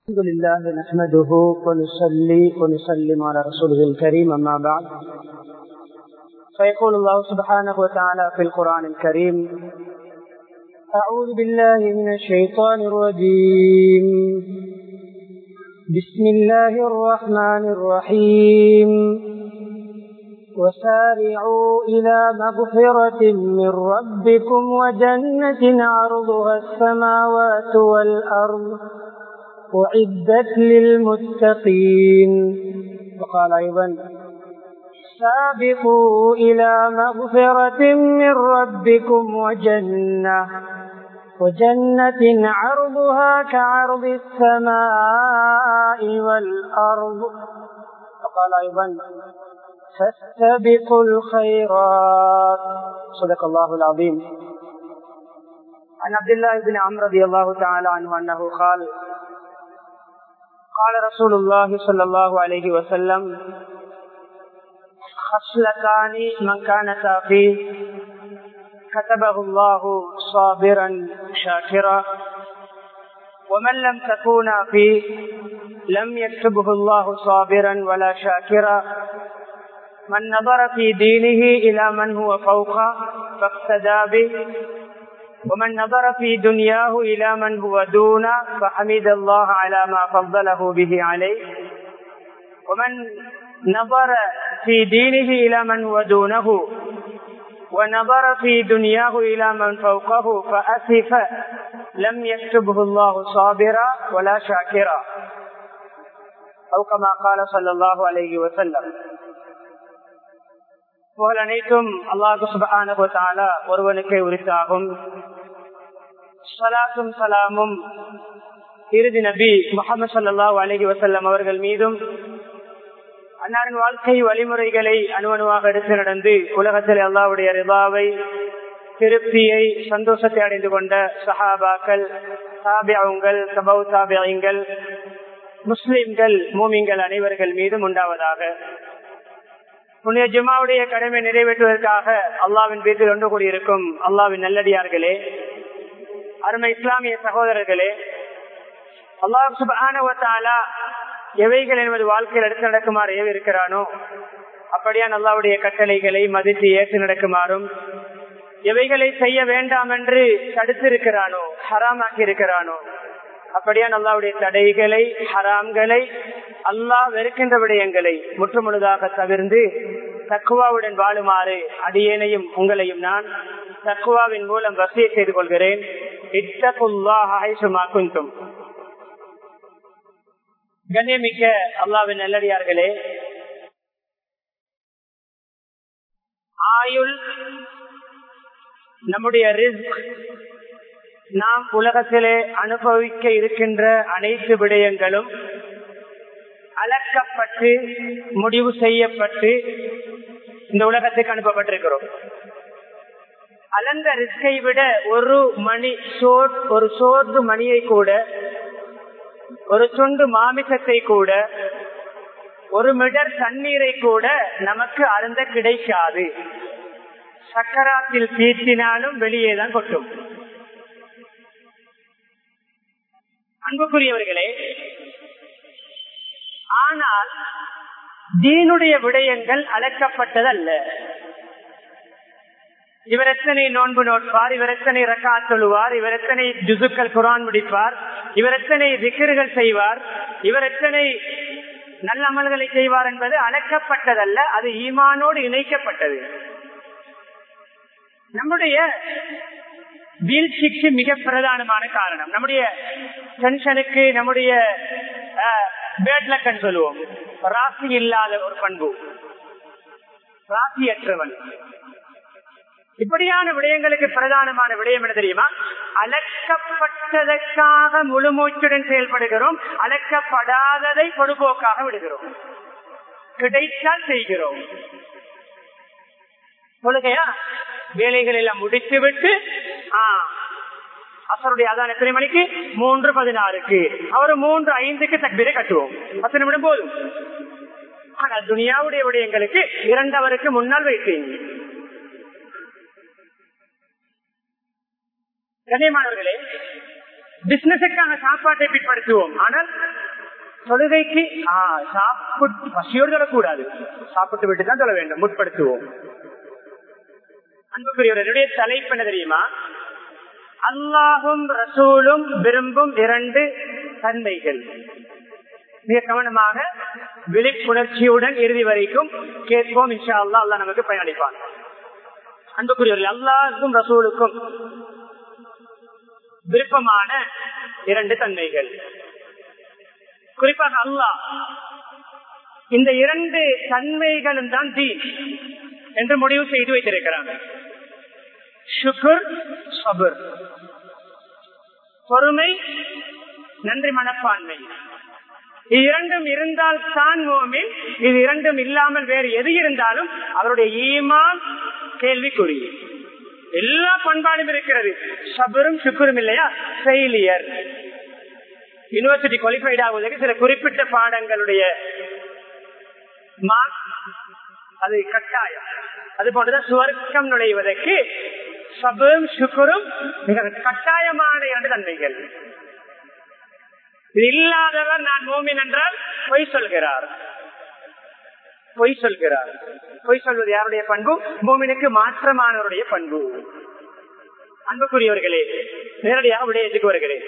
الحمد لله نحمده ونصلي ونسلم على رسوله الكريم أما بعد فيقول الله سبحانه وتعالى في القرآن الكريم أعوذ بالله من الشيطان الرجيم بسم الله الرحمن الرحيم وسارعوا إلى مغفرة من ربكم وجنة عرضها السماوات والأرض أعدت للمتقين وقال أيضا سابقوا إلى مغفرة من ربكم وجنة وجنة عرضها كعرض السماء والأرض وقال أيضا فاستبقوا الخيرات صدق الله العظيم عن عبد الله بن عمرو رضي الله تعالى عنه أنه قال قال رسول الله صلى الله عليه وسلم خصلتان من كانتا فيه كتبه الله صابرا شاكرا ومن لم تكونا فيه لم يكتبه الله صابرا ولا شاكرا من نظر في دينه إلى من هو فوقه فاقتدى به ومن نظر في دنياه إلى من هو دونه فحمد الله على ما فضله به عليه ومن نظر في دينه إلى من هو دونه ونظر في دنياه إلى من فوقه فأسف لم يكتبه الله صابرا ولا شاكرا أو كما قال صلى الله عليه وسلم புகழ் அனைத்தும் அல்லாஹு சுபான ஒருவனுக்கே உரித்தாகும் சலாத்தும் சலாமும் இறுதி நபி முகமது சல்லா அலஹி வசல்லம் அவர்கள் மீதும் அன்னாரின் வாழ்க்கை வழிமுறைகளை அணுவணுவாக எடுத்து நடந்து உலகத்தில் அல்லாவுடைய ரிபாவை திருப்தியை சந்தோஷத்தை அடைந்து கொண்ட சஹாபாக்கள் தாபியாவுங்கள் சபௌ தாபியங்கள் முஸ்லிம்கள் மூமிங்கள் அனைவர்கள் மீதும் உண்டாவதாக புனித ஜுமாவுடைய கடமை நிறைவேற்றுவதற்காக அல்லாவின் வீட்டில் ஒன்று கூடியிருக்கும் அல்லாவின் நல்லடியார்களே அருமை இஸ்லாமிய சகோதரர்களே அல்லாஹ் சுபான எவைகள் என்பது வாழ்க்கையில் எடுத்து நடக்குமாறு ஏவி இருக்கிறானோ அப்படியான் அல்லாவுடைய கட்டளைகளை மதித்து ஏற்று நடக்குமாறும் எவைகளை செய்ய வேண்டாம் என்று தடுத்திருக்கிறானோ ஹராமாக்கி இருக்கிறானோ அப்படியான் அல்லாவுடைய தடைகளை ஹராம்களை அல்லாஹ் வெறுக்கின்ற விடயங்களை முற்றுமுழுதாக தவிர்ந்து தக்குவாவுடன் வாழுமாறு அடியேனையும் உங்களையும் நான் தக்குவாவின் மூலம் வசிய செய்து கொள்கிறேன் இத்தகுல்லாஹும் கண்ணியமிக்க அல்லாவின் நல்லடியார்களே ஆயுள் நம்முடைய ரிஸ்க் நாம் உலகத்திலே அனுபவிக்க இருக்கின்ற அனைத்து விடயங்களும் அளக்கப்பட்டு முடிவு செய்யப்பட்டு இந்த உலகத்துக்கு அனுப்பப்பட்டிருக்கிறோம் அளந்த ரிஸ்கை விட ஒரு மணி சோர் ஒரு சோர்வு மணியை கூட ஒரு துண்டு மாமிசத்தை கூட ஒரு மிடர் தண்ணீரை கூட நமக்கு அருந்த கிடைக்காது சக்கராத்தில் பீத்தினாலும் வெளியே தான் கொட்டும் அன்புக்குரியவர்களே ஆனால் தீனுடைய விடயங்கள் அழைக்கப்பட்டதல்ல இவர் எத்தனை நோன்பு நோட்பார் இவர் எத்தனை ரக்கா சொல்லுவார் இவர் எத்தனை ஜுசுக்கள் குரான் முடிப்பார் இவர் எத்தனை திக்கர்கள் செய்வார் இவர் எத்தனை நல்ல அமல்களை செய்வார் என்பது அழைக்கப்பட்டதல்ல அது ஈமானோடு இணைக்கப்பட்டது நம்முடைய வீழ்ச்சிக்கு மிக பிரதானமான காரணம் நம்முடைய டென்ஷனுக்கு நம்முடைய பேட்லக்கன் சொல்லுவோம் ராசி இல்லாத ஒரு பண்பு ராசியற்றவன் இப்படியான விடயங்களுக்கு பிரதானமான விடயம் என்ன தெரியுமா அழைக்கப்பட்டதற்காக முழுமூச்சுடன் செயல்படுகிறோம் அழைக்கப்படாததை பொதுபோக்காக விடுகிறோம் கிடைத்தால் செய்கிறோம் தொழுகையா வேலைகள் எல்லாம் முடித்து விட்டு அசருடைய அதான் எத்தனை மணிக்கு மூன்று பதினாறுக்கு அவர் மூன்று ஐந்துக்கு தக்பீரை கட்டுவோம் பத்து நிமிடம் போதும் ஆனால் துனியாவுடைய விடயங்களுக்கு இரண்டவருக்கு முன்னால் வைத்தீங்க கண்ணியமானவர்களே பிசினஸுக்கான சாப்பாட்டை பிற்படுத்துவோம் ஆனால் தொழுகைக்கு ஆஹ் சாப்பிட்டு பசியோடு தொழக்கூடாது சாப்பிட்டு விட்டு தான் தொழ வேண்டும் முற்படுத்துவோம் அன்புக்குரியவர்களுடைய தலைப்பு என்ன தெரியுமா அல்லாஹும் ரசூலும் விரும்பும் இரண்டு தன்மைகள் மிக கவனமாக விழிப்புணர்ச்சியுடன் இறுதி வரைக்கும் கேட்போம் இன்ஷா அல்லா அல்லா நமக்கு பயனளிப்பான் அன்புக்குரியவர்கள் அல்லாஹுக்கும் ரசூலுக்கும் விருப்பமான இரண்டு தன்மைகள் குறிப்பாக அல்லாஹ் இந்த இரண்டு தன்மைகளும் தான் தீன் என்று முடிவு செய்து வைத்திருக்கிறாங்க சுக்குர் சபுர் பொறுமை நன்றி மனப்பான்மை இது இரண்டும் இருந்தால் தான் மோமின் இது இரண்டும் இல்லாமல் வேறு எது இருந்தாலும் அவருடைய ஈமான் கேள்விக்குறி எல்லா பண்பாடும் இருக்கிறது சபரும் சுக்குரும் இல்லையா ஃபெயிலியர் யூனிவர்சிட்டி குவாலிஃபைட் ஆகுவதற்கு சில குறிப்பிட்ட பாடங்களுடைய மார்க் அது கட்டாயம் அது போன்றதான் சுவர்க்கம் நுழைவதற்கு சபரும் சுக்குரும் மிக கட்டாயமான இரண்டு தன்மைகள் இது இல்லாதவர் நான் மோமின் என்றால் பொய் சொல்கிறார் பொய் சொல்கிறார் பொய் சொல்வது யாருடைய பண்பு மோமினுக்கு மாற்றமானவருடைய பண்பு அன்புக்குரியவர்களே நேரடியாக விடயத்துக்கு வருகிறேன்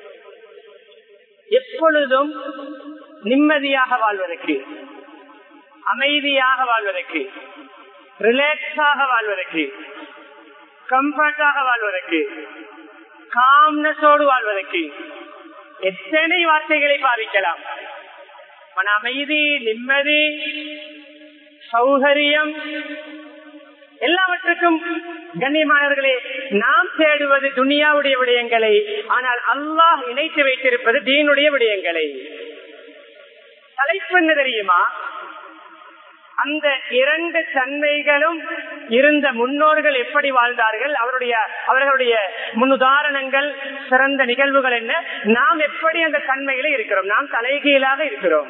எப்பொழுதும் நிம்மதியாக வாழ்வதற்கு அமைதியாக வாழ்வதற்கு ரிலாக்ஸாக வாழ்வதற்கு கம்ஃபர்டாக வாழ்வதற்கு காம்னஸோடு வாழ்வதற்கு எத்தனை வார்த்தைகளை பாதிக்கலாம் மன அமைதி நிம்மதி சௌகரியம் எல்லாவற்றுக்கும் கண்ணியமானவர்களே நாம் தேடுவது துனியாவுடைய விடயங்களை ஆனால் அல்லாஹ் இணைத்து வைத்திருப்பது தீனுடைய விடயங்களை தலைப்பு என்ன தெரியுமா அந்த இரண்டு தன்மைகளும் இருந்த முன்னோர்கள் எப்படி வாழ்ந்தார்கள் அவருடைய அவர்களுடைய முன்னுதாரணங்கள் சிறந்த நிகழ்வுகள் என்ன நாம் எப்படி அந்த தன்மையில இருக்கிறோம் நாம் தலைகீழாக இருக்கிறோம்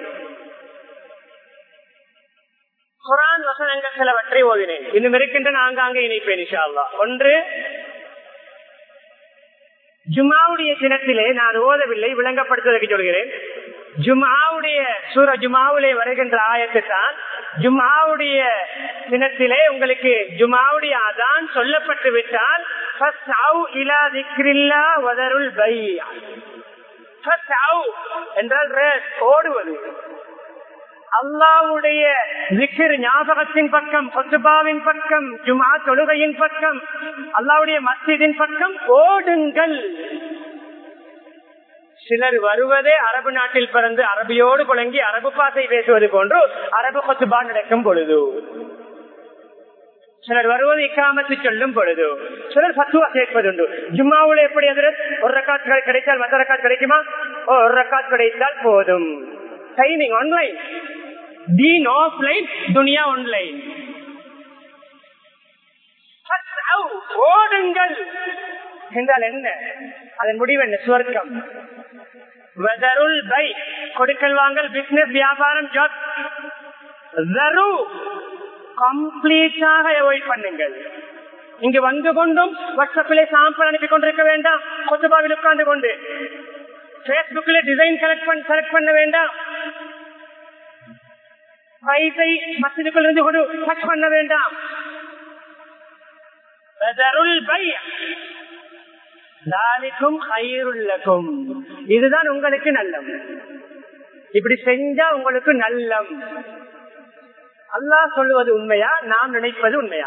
குரான் வசனங்கள் சிலவற்றை ஓதினேன் இன்னும் இருக்கின்ற ஆங்காங்கே இணைப்பேன் இஷா அல்லா ஒன்று ஜுமாவுடைய தினத்திலே நான் ஓதவில்லை விளங்கப்படுத்துவதற்கு சொல்கிறேன் ஜுமாவுடைய சூர ஜுமாவிலே வருகின்ற ஆயத்து தான் ஜுமாவுடைய தினத்திலே உங்களுக்கு ஜுமாவுடைய அதான் சொல்லப்பட்டு விட்டால் என்றால் ஓடுவது அல்லாவுடைய விக்கிர் ஞாபகத்தின் பக்கம் பொத்துபாவின் பக்கம் ஜுமா தொழுகையின் பக்கம் அல்லாவுடைய மஸ்ஜிதின் பக்கம் ஓடுங்கள் சிலர் வருவதே அரபு நாட்டில் பிறந்து அரபியோடு குழங்கி அரபு பாசை பேசுவது போன்று அரபு கொத்துபா நடக்கும் பொழுது சிலர் வருவது இக்காமத்து சொல்லும் பொழுது சிலர் பத்துவா கேட்பதுண்டு ஜும்மாவுல எப்படி அதில் ஒரு ரக்காத் கிடைத்தால் மற்ற ரக்காத் கிடைக்குமா ஒரு ரக்காத் கிடைத்தால் போதும் டைமிங் ஆன்லைன் தீன் ஆஃப்லைன் துனியா ஆன்லைன் ஓடுங்கள் என்றால் என்ன அதன் முடிவு என்ன சுவர்க்கம் வெதருள் பை கொடுக்கல் வாங்கல் பிசினஸ் வியாபாரம் ஜாப் கம்ப்ளீட்டாக அவாய்ட் பண்ணுங்கள் இங்கு வந்து கொண்டும் வாட்ஸ்அப்பிலே சாம்பிள் அனுப்பி கொண்டிருக்க வேண்டாம் கொத்துபாவில் உட்கார்ந்து கொண்டு பேஸ்புக்ல டிசைன் செலக்ட் பண்ண செலக்ட் பண்ண வேண்டாம் வயசை மசிதுக்குள் இருந்து கொண்டு டச் பண்ண வேண்டாம் இதுதான் உங்களுக்கு நல்லம் இப்படி செஞ்சா உங்களுக்கு நல்லம் அல்லாஹ் சொல்லுவது உண்மையா நாம் நினைப்பது உண்மையா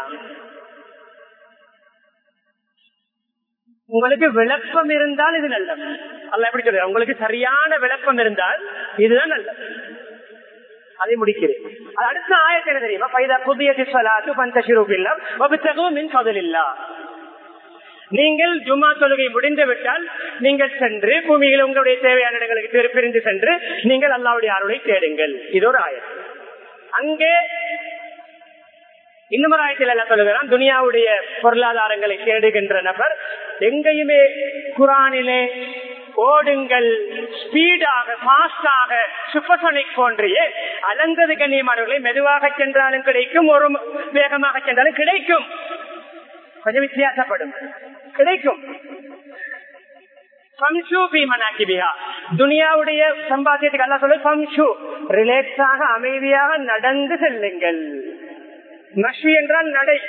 உங்களுக்கு விளக்கம் இருந்தால் இது நல்லது அல்ல எப்படி சொல்ற உங்களுக்கு சரியான விளக்கம் இருந்தால் இதுதான் நல்லது அதை முடிக்கிறேன் அடுத்த ஆயத்து என்ன தெரியுமா பைதா புதிய திசலாத்து பந்தசிரூபில்லாம் வகுத்தகவும் மின் பதிலில்லா நீங்கள் ஜும்மா தொழுகை முடிந்து விட்டால் நீங்கள் சென்று பூமியில் உங்களுடைய தேவையான இடங்களுக்கு பிரிந்து சென்று நீங்கள் அல்லாவுடைய அருளை தேடுங்கள் இது ஒரு ஆயத்து அங்கே இன்னும் ஆயத்தில் என்ன சொல்லுகிறான் துனியாவுடைய பொருளாதாரங்களை தேடுகின்ற நபர் எங்கேயுமே குரானிலே ஓடுங்கள் ஸ்பீடாக பாஸ்டாக சூப்பர்சோனிக் போன்றியே அலந்தது கண்ணியமானவர்களை மெதுவாக சென்றாலும் கிடைக்கும் ஒரு வேகமாக சென்றாலும் கிடைக்கும் கொஞ்சம் வித்தியாசப்படும் கிடைக்கும் துனியாவுடைய சம்பாத்தியத்துக்கு அல்லா சொல்லு பம்ஷு ரிலேக்ஸாக அமைதியாக நடந்து செல்லுங்கள் நஷி என்றால் நடை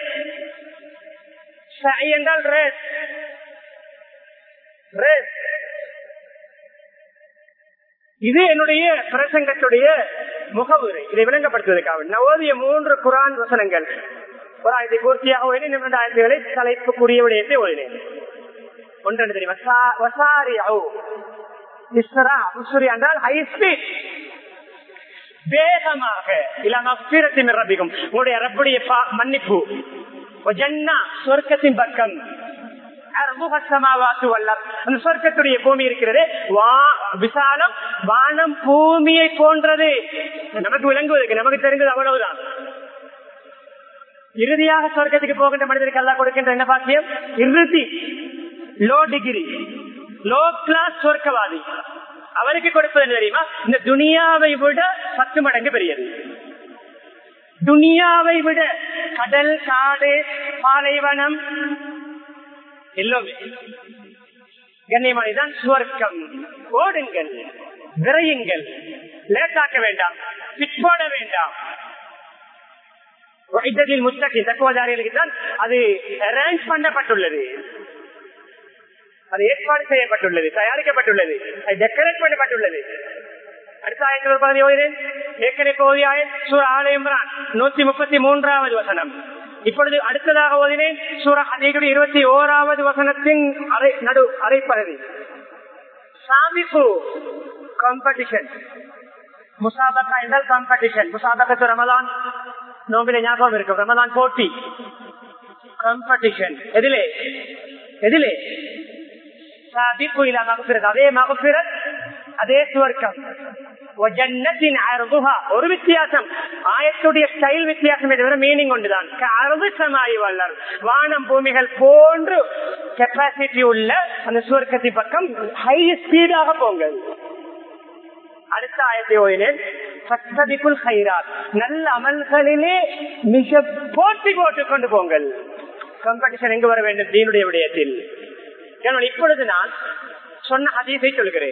சை என்றால் ரேஸ் ரேஸ் இது என்னுடைய பிரசங்கத்துடைய முகவுரை இதை விளங்கப்படுத்துவதற்காக நான் ஓதிய மூன்று குரான் வசனங்கள் ஒரு ஆயிரத்தி பூர்த்தியாக ஓதினேன் இரண்டு ஆயிரத்திகளை தலைப்புக்குரிய விடயத்தை ஓதினேன் ஒன்று தெரியும் வசாரி இஸ்ரா உசுரி என்றால் ஹை ஸ்பீட் வேகமாக இல்லாம ரபிக்கும் உங்களுடைய ரப்புடைய மன்னிப்பு சொர்க்கத்தின் பக்கம் அந்த சொர்க்கத்துடைய பூமி இருக்கிறது விசாலம் வானம் பூமியை போன்றது நமக்கு விளங்குவதற்கு நமக்கு தெரிந்தது அவ்வளவுதான் இறுதியாக சொர்க்கத்துக்கு போகின்ற மனிதருக்கு எல்லாம் கொடுக்கின்ற என்ன பாக்கியம் இறுதி லோ டிகிரி லோ கிளாஸ் சொர்க்கவாதி அவருக்கு கொடுப்பது தெரியுமா இந்த துனியாவை விட பத்து மடங்கு பெரியது துனியாவை விட கடல் காடு பாலைவனம் எல்லாமே கண்ணியமானிதான் சுவர்க்கம் ஓடுங்கள் விரையுங்கள் லேட்டாக்க வேண்டாம் பிற்போட வேண்டாம் முத்தகி தக்குவதாரிகளுக்கு தான் அது அரேஞ்ச் பண்ணப்பட்டுள்ளது அது ஏற்பாடு செய்யப்பட்டுள்ளது தயாரிக்கப்பட்டுள்ளது அது டெக்கரேட் பண்ணப்பட்டுள்ளது அடுத்த ஆயிரத்தி ஒரு பகுதி ஓதினேன் ஏற்கனவே பகுதி ஆயன் சூர ஆலயம்ரான் நூத்தி முப்பத்தி மூன்றாவது வசனம் இப்பொழுது அடுத்ததாக ஓதினேன் சூர அதேகுடி இருபத்தி ஓராவது வசனத்தின் அரை நடு அரைப்பகுதி சாமிப்பு காம்படிஷன் முசாபக்கா என்றால் காம்படிஷன் முசாபக்கத்து ரமலான் நோம்பில ஞாபகம் இருக்கும் ரமலான் போட்டி காம்படிஷன் எதிலே எதிலே சாபிப்பு இல்ல மகப்பிரத் அதே மகப்பிரத் அதே சுவர்க்கம் ஒரு வித்தியாசம் ஆயத்துடைய ஸ்டைல் வித்தியாசம் தவிர மீனிங் ஒன்றுதான் அறுபது சமாய் வல்லர் வானம் பூமிகள் போன்று கெப்பாசிட்டி உள்ள அந்த சுவர்க்கத்தை பக்கம் ஹை ஸ்பீடாக போங்கள் அடுத்த ஆயத்தை ஓயினேன் சத்ததிக்குள் ஹைராத் நல்ல அமல்களிலே மிக போட்டி போட்டுக் கொண்டு போங்கள் காம்படிஷன் எங்கு வர வேண்டும் தீனுடைய விடயத்தில் இப்பொழுது நான் சொன்ன அதீசை சொல்கிறேன்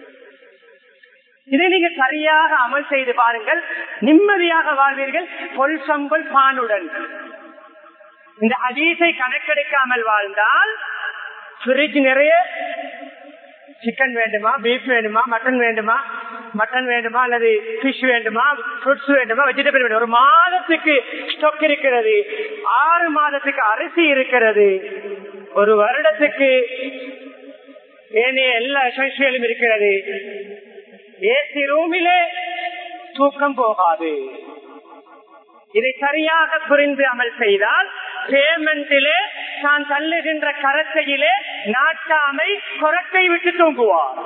இதை நீங்க சரியாக அமல் செய்து பாருங்கள் நிம்மதியாக வாழ்வீர்கள் பொல் சம்பல் பானுடன் இந்த அதீசை கணக்கெடுக்காமல் வாழ்ந்தால் ஃப்ரிட்ஜ் நிறைய சிக்கன் வேண்டுமா பீஃப் வேண்டுமா மட்டன் வேண்டுமா மட்டன் வேண்டுமா அல்லது பிஷ் வேண்டுமா ஃப்ரூட்ஸ் வேண்டுமா வெஜிடபிள் வேண்டுமா ஒரு மாதத்துக்கு ஸ்டொக் இருக்கிறது ஆறு மாதத்துக்கு அரிசி இருக்கிறது ஒரு வருடத்துக்கு ஏனைய எல்லா எசென்சியலும் இருக்கிறது ஏசி ரூமிலே தூக்கம் போகாது இதை சரியாக புரிந்து அமல் செய்தால் பேமெண்டிலே தான் தள்ளுகின்ற கரத்தையிலே நாட்டாமை கொரட்டை விட்டு தூங்குவார்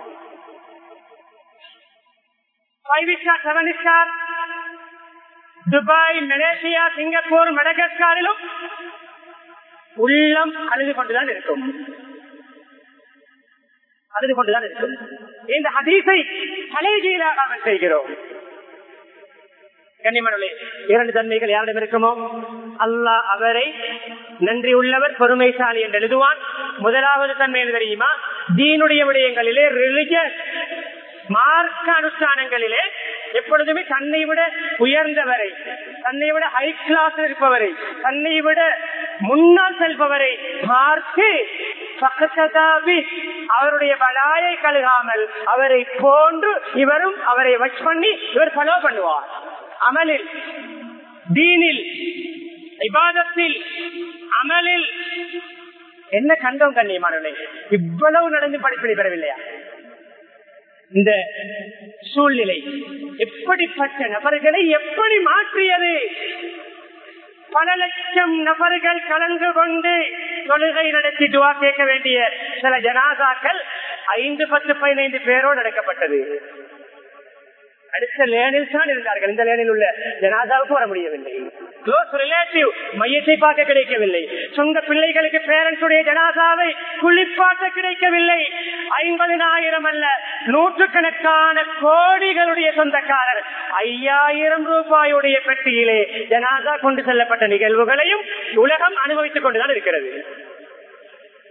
five star seven star Dubai Malaysia Singapore மடகஸ்காரிலும் உள்ளம் அழுது கொண்டுதான் இருக்கும் அழுது கொண்டுதான் இருக்கும் இந்த ஹதீஸை தலைகீழாக அமல் செய்கிறோம் கன்னிமணி இரண்டு தன்மைகள் யாரிடம் இருக்குமோ அல்லாஹ் அவரை நன்றி உள்ளவர் பொறுமைசாலி என்று எழுதுவான் முதலாவது தன்மை என்ன தெரியுமா தீனுடைய விடயங்களிலே ரிலிஜியஸ் மார்க்க அனுஷ்டானங்களிலே எப்பொழுதுமே தன்னை விட உயர்ந்தவரை தன்னை விட ஹை கிளாஸ் இருப்பவரை தன்னை விட முன்னால் செல்பவரை பார்த்து பக்கத்தாவி அவருடைய பலாயை கழுகாமல் அவரை போன்று இவரும் அவரை வச் பண்ணி இவர் ஃபாலோ பண்ணுவார் அமலில் தீனில் விவாதத்தில் அமலில் என்ன கண்டோம் கண்ணியமானவர்களே இவ்வளவு நடந்து படிப்பினை பெறவில்லையா இந்த சூழ்நிலை எப்படிப்பட்ட நபர்களை எப்படி மாற்றியது பல லட்சம் நபர்கள் கலந்து கொண்டு தொழுகை நடத்தி துவா கேட்க வேண்டிய சில ஜனாதாக்கள் ஐந்து பத்து பதினைந்து பேரோடு நடக்கப்பட்டது அடுத்த லேனில் தான் இருந்தார்கள் இந்த லேனில் உள்ள ஜனாதாவுக்கு வர முடியவில்லை க்ளோஸ் ரிலேட்டிவ் மையத்தை பார்க்க கிடைக்கவில்லை சொந்த பிள்ளைகளுக்கு பேரண்ட்ஸுடைய ஜனாதாவை குளிப்பாட்ட கிடைக்கவில்லை ஐம்பதினாயிரம் அல்ல நூற்றுக்கணக்கான கோடிகளுடைய சொந்தக்காரர் ஐயாயிரம் ரூபாயுடைய பெட்டியிலே ஜனாதா கொண்டு செல்லப்பட்ட நிகழ்வுகளையும் உலகம் அனுபவித்துக் கொண்டுதான் இருக்கிறது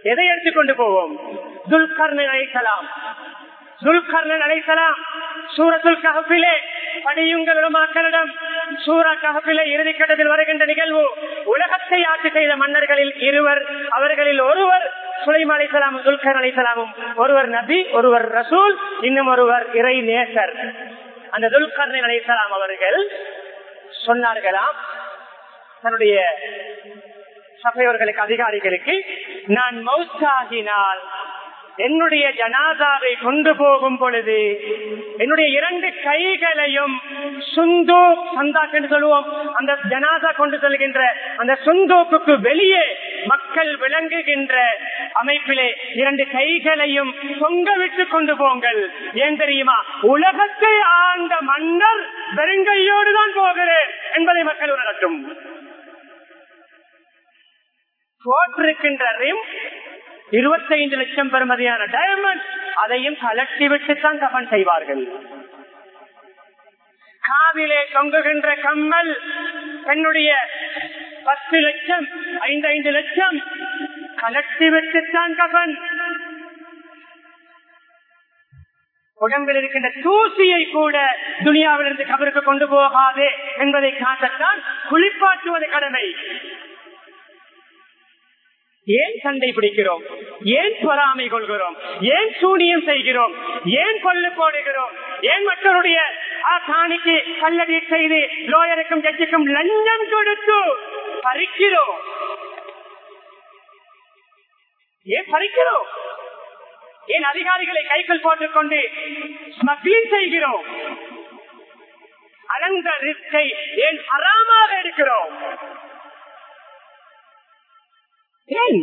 எதை எடுத்துக்கொண்டு போவோம் துல்கர்ணன் அழைக்கலாம் துல்கர்ணன் அழைக்கலாம் சூரத்துல் கஹப்பிலே படியுங்கள் உலமாக்களிடம் சூரா கஹப்பிலே இறுதி கட்டத்தில் வருகின்ற நிகழ்வு உலகத்தை ஆட்சி செய்த மன்னர்களில் இருவர் அவர்களில் ஒருவர் சுலைம் அலைசலாமும் துல்கர் அலைசலாமும் ஒருவர் நபி ஒருவர் ரசூல் இன்னும் ஒருவர் இறை நேசர் அந்த துல்கர்ணன் அலைசலாம் அவர்கள் சொன்னார்களாம் தன்னுடைய சபையோர்களுக்கு அதிகாரிகளுக்கு நான் மௌத்தாகினால் என்னுடைய ஜனாதாவை கொண்டு போகும் பொழுது என்னுடைய இரண்டு கைகளையும் சுந்து சந்தாக் என்று சொல்லுவோம் அந்த ஜனாதா கொண்டு செல்கின்ற அந்த சுந்தோப்புக்கு வெளியே மக்கள் விளங்குகின்ற அமைப்பிலே இரண்டு கைகளையும் தொங்க விட்டு கொண்டு போங்கள் ஏன் தெரியுமா உலகத்தை ஆண்ட மன்னர் வெறுங்கையோடு தான் போகிறேன் என்பதை மக்கள் உணரட்டும் போட்டிருக்கின்ற ரிம் இருபத்தைந்து லட்சம் பெறுமதியான டைமண்ட் அதையும் கலட்டி விட்டுத்தான் கபன் செய்வார்கள் காவிலே தொங்குகின்ற கம்மல் என்னுடைய பத்து லட்சம் ஐந்து ஐந்து லட்சம் கலட்டி விட்டுத்தான் கபன் உடம்பில் இருக்கின்ற தூசியை கூட துனியாவிலிருந்து கபருக்கு கொண்டு போகாது என்பதை காட்டத்தான் குளிப்பாட்டுவது கடமை ஏன் சண்டை பிடிக்கிறோம் ஏன் பொறாமை கொள்கிறோம் ஏன் சூனியம் செய்கிறோம் ஏன் கொள்ளு போடுகிறோம் ஏன் மற்றவருடைய காணிக்கு கல்லடி செய்து லோயருக்கும் ஜட்ஜுக்கும் லஞ்சம் கொடுத்து பறிக்கிறோம் ஏன் பறிக்கிறோம் ஏன் அதிகாரிகளை கைகள் போட்டுக் கொண்டு ஸ்மக்லிங் செய்கிறோம் அலந்த ரிஸ்கை ஏன் ஹராமாக எடுக்கிறோம் ஏன்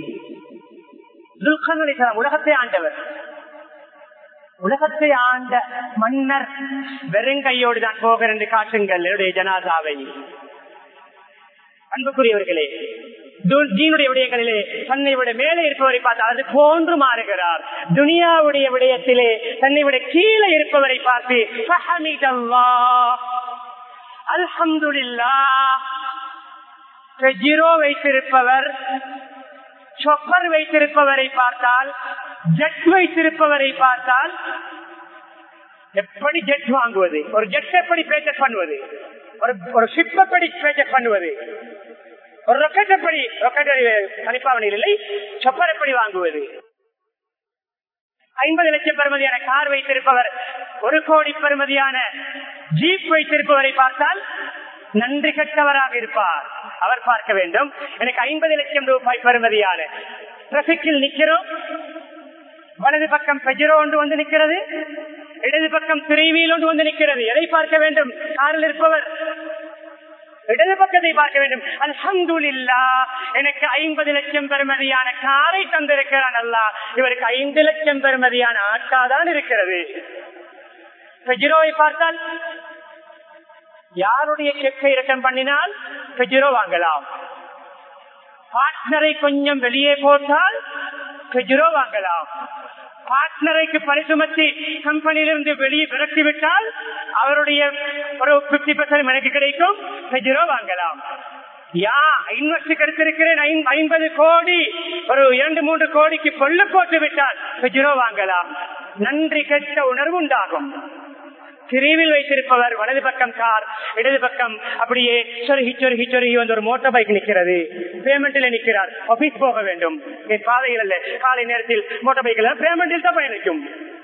உலகத்தை ஆண்டவர் உலகத்தை ஆண்ட மன்னர் வெறுங்கையோடு தான் போகிற என்று காட்டுங்கள் என்னுடைய ஜனாதாவை அன்புக்குரியவர்களே தீனுடைய விடயங்களிலே தன்னை விட மேலே இருப்பவரை பார்த்து அது போன்று மாறுகிறார் துனியாவுடைய விடயத்திலே தன்னை விட கீழே இருப்பவரை பார்த்து அல்ஹம்துல்லா ஜீரோ வைத்திருப்பவர் சொப்பர் வைத்திருப்பவரை பார்த்தால் ஜெட் வைத்திருப்பவரை பார்த்தால் எப்படி ஜெட் வாங்குவது ஒரு ஜெட் எப்படி பேச்சட் பண்ணுவது ஒரு ஒரு ஷிப் எப்படி பேச்சட் பண்ணுவது ஒரு ரொக்கெட் எப்படி ரொக்கெட் அனுப்பாவணியில் இல்லை சொப்பர் எப்படி வாங்குவது ஐம்பது லட்சம் பெறுமதியான கார் வைத்திருப்பவர் ஒரு கோடி பெறுமதியான ஜீப் வைத்திருப்பவரை பார்த்தால் நன்றி கட்டவராக இருப்பார் அவர் பார்க்க வேண்டும் எனக்கு ஐம்பது லட்சம் ரூபாய் பெறுமதியான டிராபிக்கில் நிக்கிறோம் வலது பக்கம் பெஜரோ ஒன்று வந்து நிற்கிறது இடது பக்கம் திரைவீல் ஒன்று வந்து நிற்கிறது எதை பார்க்க வேண்டும் காரில் இருப்பவர் இடது பக்கத்தை பார்க்க வேண்டும் அல்ஹம்துல்லா எனக்கு ஐம்பது லட்சம் பெறுமதியான காரை தந்திருக்கிறான் அல்லா இவருக்கு ஐந்து லட்சம் பெறுமதியான ஆட்காதான் இருக்கிறது பெஜிரோவை பார்த்தால் யாருடைய செக்கை ரிட்டன் பண்ணினால் பெஜிரோ வாங்கலாம் பார்ட்னரை கொஞ்சம் வெளியே போட்டால் பெஜிரோ வாங்கலாம் பார்ட்னரைக்கு பரிசுமத்தி கம்பெனியிலிருந்து வெளியே விரட்டி விட்டால் அவருடைய ஒரு பிப்டி பர்சன்ட் எனக்கு கிடைக்கும் பெஜிரோ வாங்கலாம் யா இன்வெஸ்ட் எடுத்திருக்கிறேன் ஐம்பது கோடி ஒரு இரண்டு மூன்று கோடிக்கு கொள்ள போட்டு விட்டால் பெஜிரோ வாங்கலாம் நன்றி கெட்ட உணர்வு உண்டாகும் பிரிவில் வைத்திருப்பவர் வலது பக்கம் கார் இடது பக்கம் அப்படியே சொருகி சொருகி சொருகி வந்து ஒரு மோட்டார் பைக் நிற்கிறது பேமெண்ட்ல நிற்கிறார் ஆபீஸ் போக வேண்டும் என் பாதையில் அல்ல காலை நேரத்தில் மோட்டார் பைக்கில் பேமெண்டில் தான் பயணிக்கும்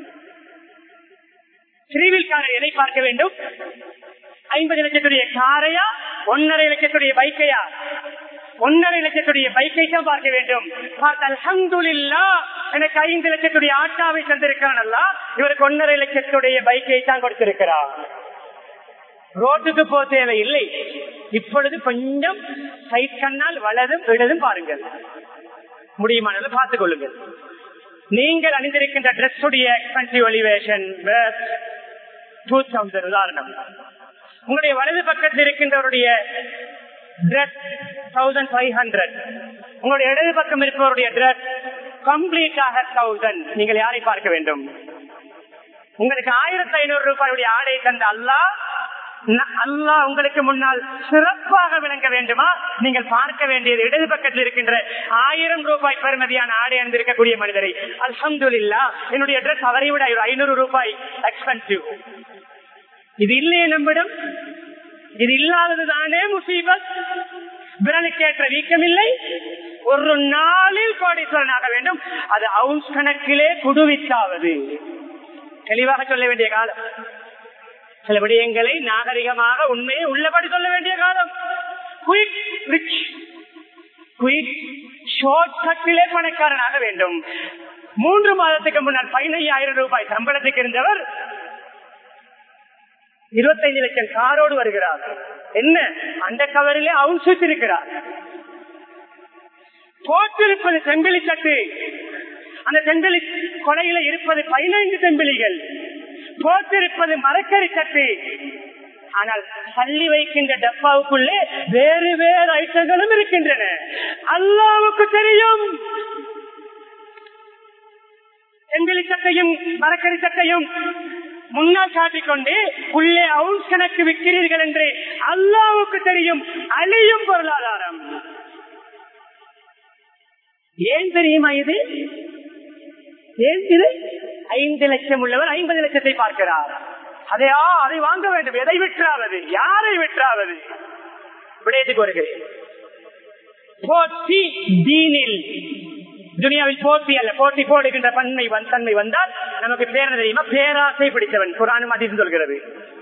பிரிவில் காரை எதை பார்க்க வேண்டும் ஐம்பது லட்சத்துடைய காரையா ஒன்னரை லட்சத்துடைய பைக்கையா ஒன்னரை லட்சத்துடைய பைக்கை தான் பார்க்க வேண்டும் பார்த்தால் அல்ஹம்துலில்லா எனக்கு ஐந்து லட்சத்துடைய ஆட்டாவை தந்திருக்கான் அல்ல இவருக்கு ஒன்னரை லட்சத்துடைய பைக்கை தான் கொடுத்திருக்கிறார் ரோட்டுக்கு போக தேவையில்லை இப்பொழுது கொஞ்சம் சைட் கண்ணால் வலதும் இடதும் பாருங்கள் முடியுமானது பார்த்துக் கொள்ளுங்கள் நீங்கள் அணிந்திருக்கின்ற டிரெஸ் உடைய எக்ஸ்பென்சிவ் எலிவேஷன் டூ தௌசண்ட் உதாரணம் உங்களுடைய வலது பக்கத்தில் இருக்கின்றவருடைய டிரெஸ் தௌசண்ட் ஃபைவ் ஹண்ட்ரட் உங்களுடைய இடது பக்கம் இருப்பவருடைய டிரெஸ் கம்ப்ளீட்டாக தௌசண்ட் நீங்கள் யாரை பார்க்க வேண்டும் உங்களுக்கு ஆயிரத்தி ஐநூறு ரூபாயுடைய ஆடை தந்த அல்லா அல்லாஹ் உங்களுக்கு முன்னால் சிறப்பாக விளங்க வேண்டுமா நீங்கள் பார்க்க வேண்டியது இடது பக்கத்தில் இருக்கின்ற ஆயிரம் ரூபாய் பெறுமதியான ஆடை அணிந்திருக்கக்கூடிய மனிதரை அல்ஹம்துலில்லா என்னுடைய ட்ரெஸ் அவரை விட ஐநூறு ரூபாய் எக்ஸ்பென்சிவ் இது இல்லையே நம்மிடம் இது இல்லாததுதானே முசீபத் விரலுக்கேற்ற வீக்கம் இல்லை ஒரு நாளில் கோடீஸ்வரனாக வேண்டும் அது அவுன்ஸ் கணக்கிலே குடுவித்தாவது தெளிவாக சொல்ல வேண்டிய காலம் சில விடயங்களை நாகரிகமாக உண்மையை உள்ளபடி சொல்ல வேண்டிய காலம் குயிக் ரிச் குயிக் ஷார்ட் கட்டிலே பணக்காரனாக வேண்டும் மூன்று மாதத்துக்கு முன்னால் பதினையாயிரம் ரூபாய் சம்பளத்துக்கு இருந்தவர் இருபத்தைந்து லட்சம் காரோடு வருகிறார் என்ன அந்த கவரிலே அவுன்ஸ் இருக்கிறார் போட்டிருப்பது செம்பிலி சட்டு அந்த செம்பிலி கொலையில இருப்பது பதினைந்து செம்பிலிகள் போட்டிருப்பது மரக்கறி சட்டு ஆனால் பள்ளி வைக்கின்ற டப்பாவுக்குள்ளே வேறு வேறு ஐட்டங்களும் இருக்கின்றன அல்லாவுக்கு தெரியும் செம்பிலி சட்டையும் மரக்கறி சட்டையும் முன்னால் காட்டிக்கொண்டு உள்ளே அவுன்ஸ் கணக்கு விற்கிறீர்கள் என்று அல்லாவுக்கு தெரியும் அழியும் பொருளாதாரம் ஏன் தெரியுமா இது ஏன் இது ஐந்து லட்சம் உள்ளவர் ஐம்பது லட்சத்தை பார்க்கிறார் அதையா அதை வாங்க வேண்டும் எதை விற்றாவது யாரை விற்றாவது விடயத்துக்கு வருகிறேன் போட்டி தீனில் துனியாவில் போட்டி அல்ல போட்டி போடுகின்ற பன்மை தன்மை வந்தால் நமக்கு பேர தெரியுமா பேராசை பிடித்தவன் குரானும் அதிகம் சொல்கிறது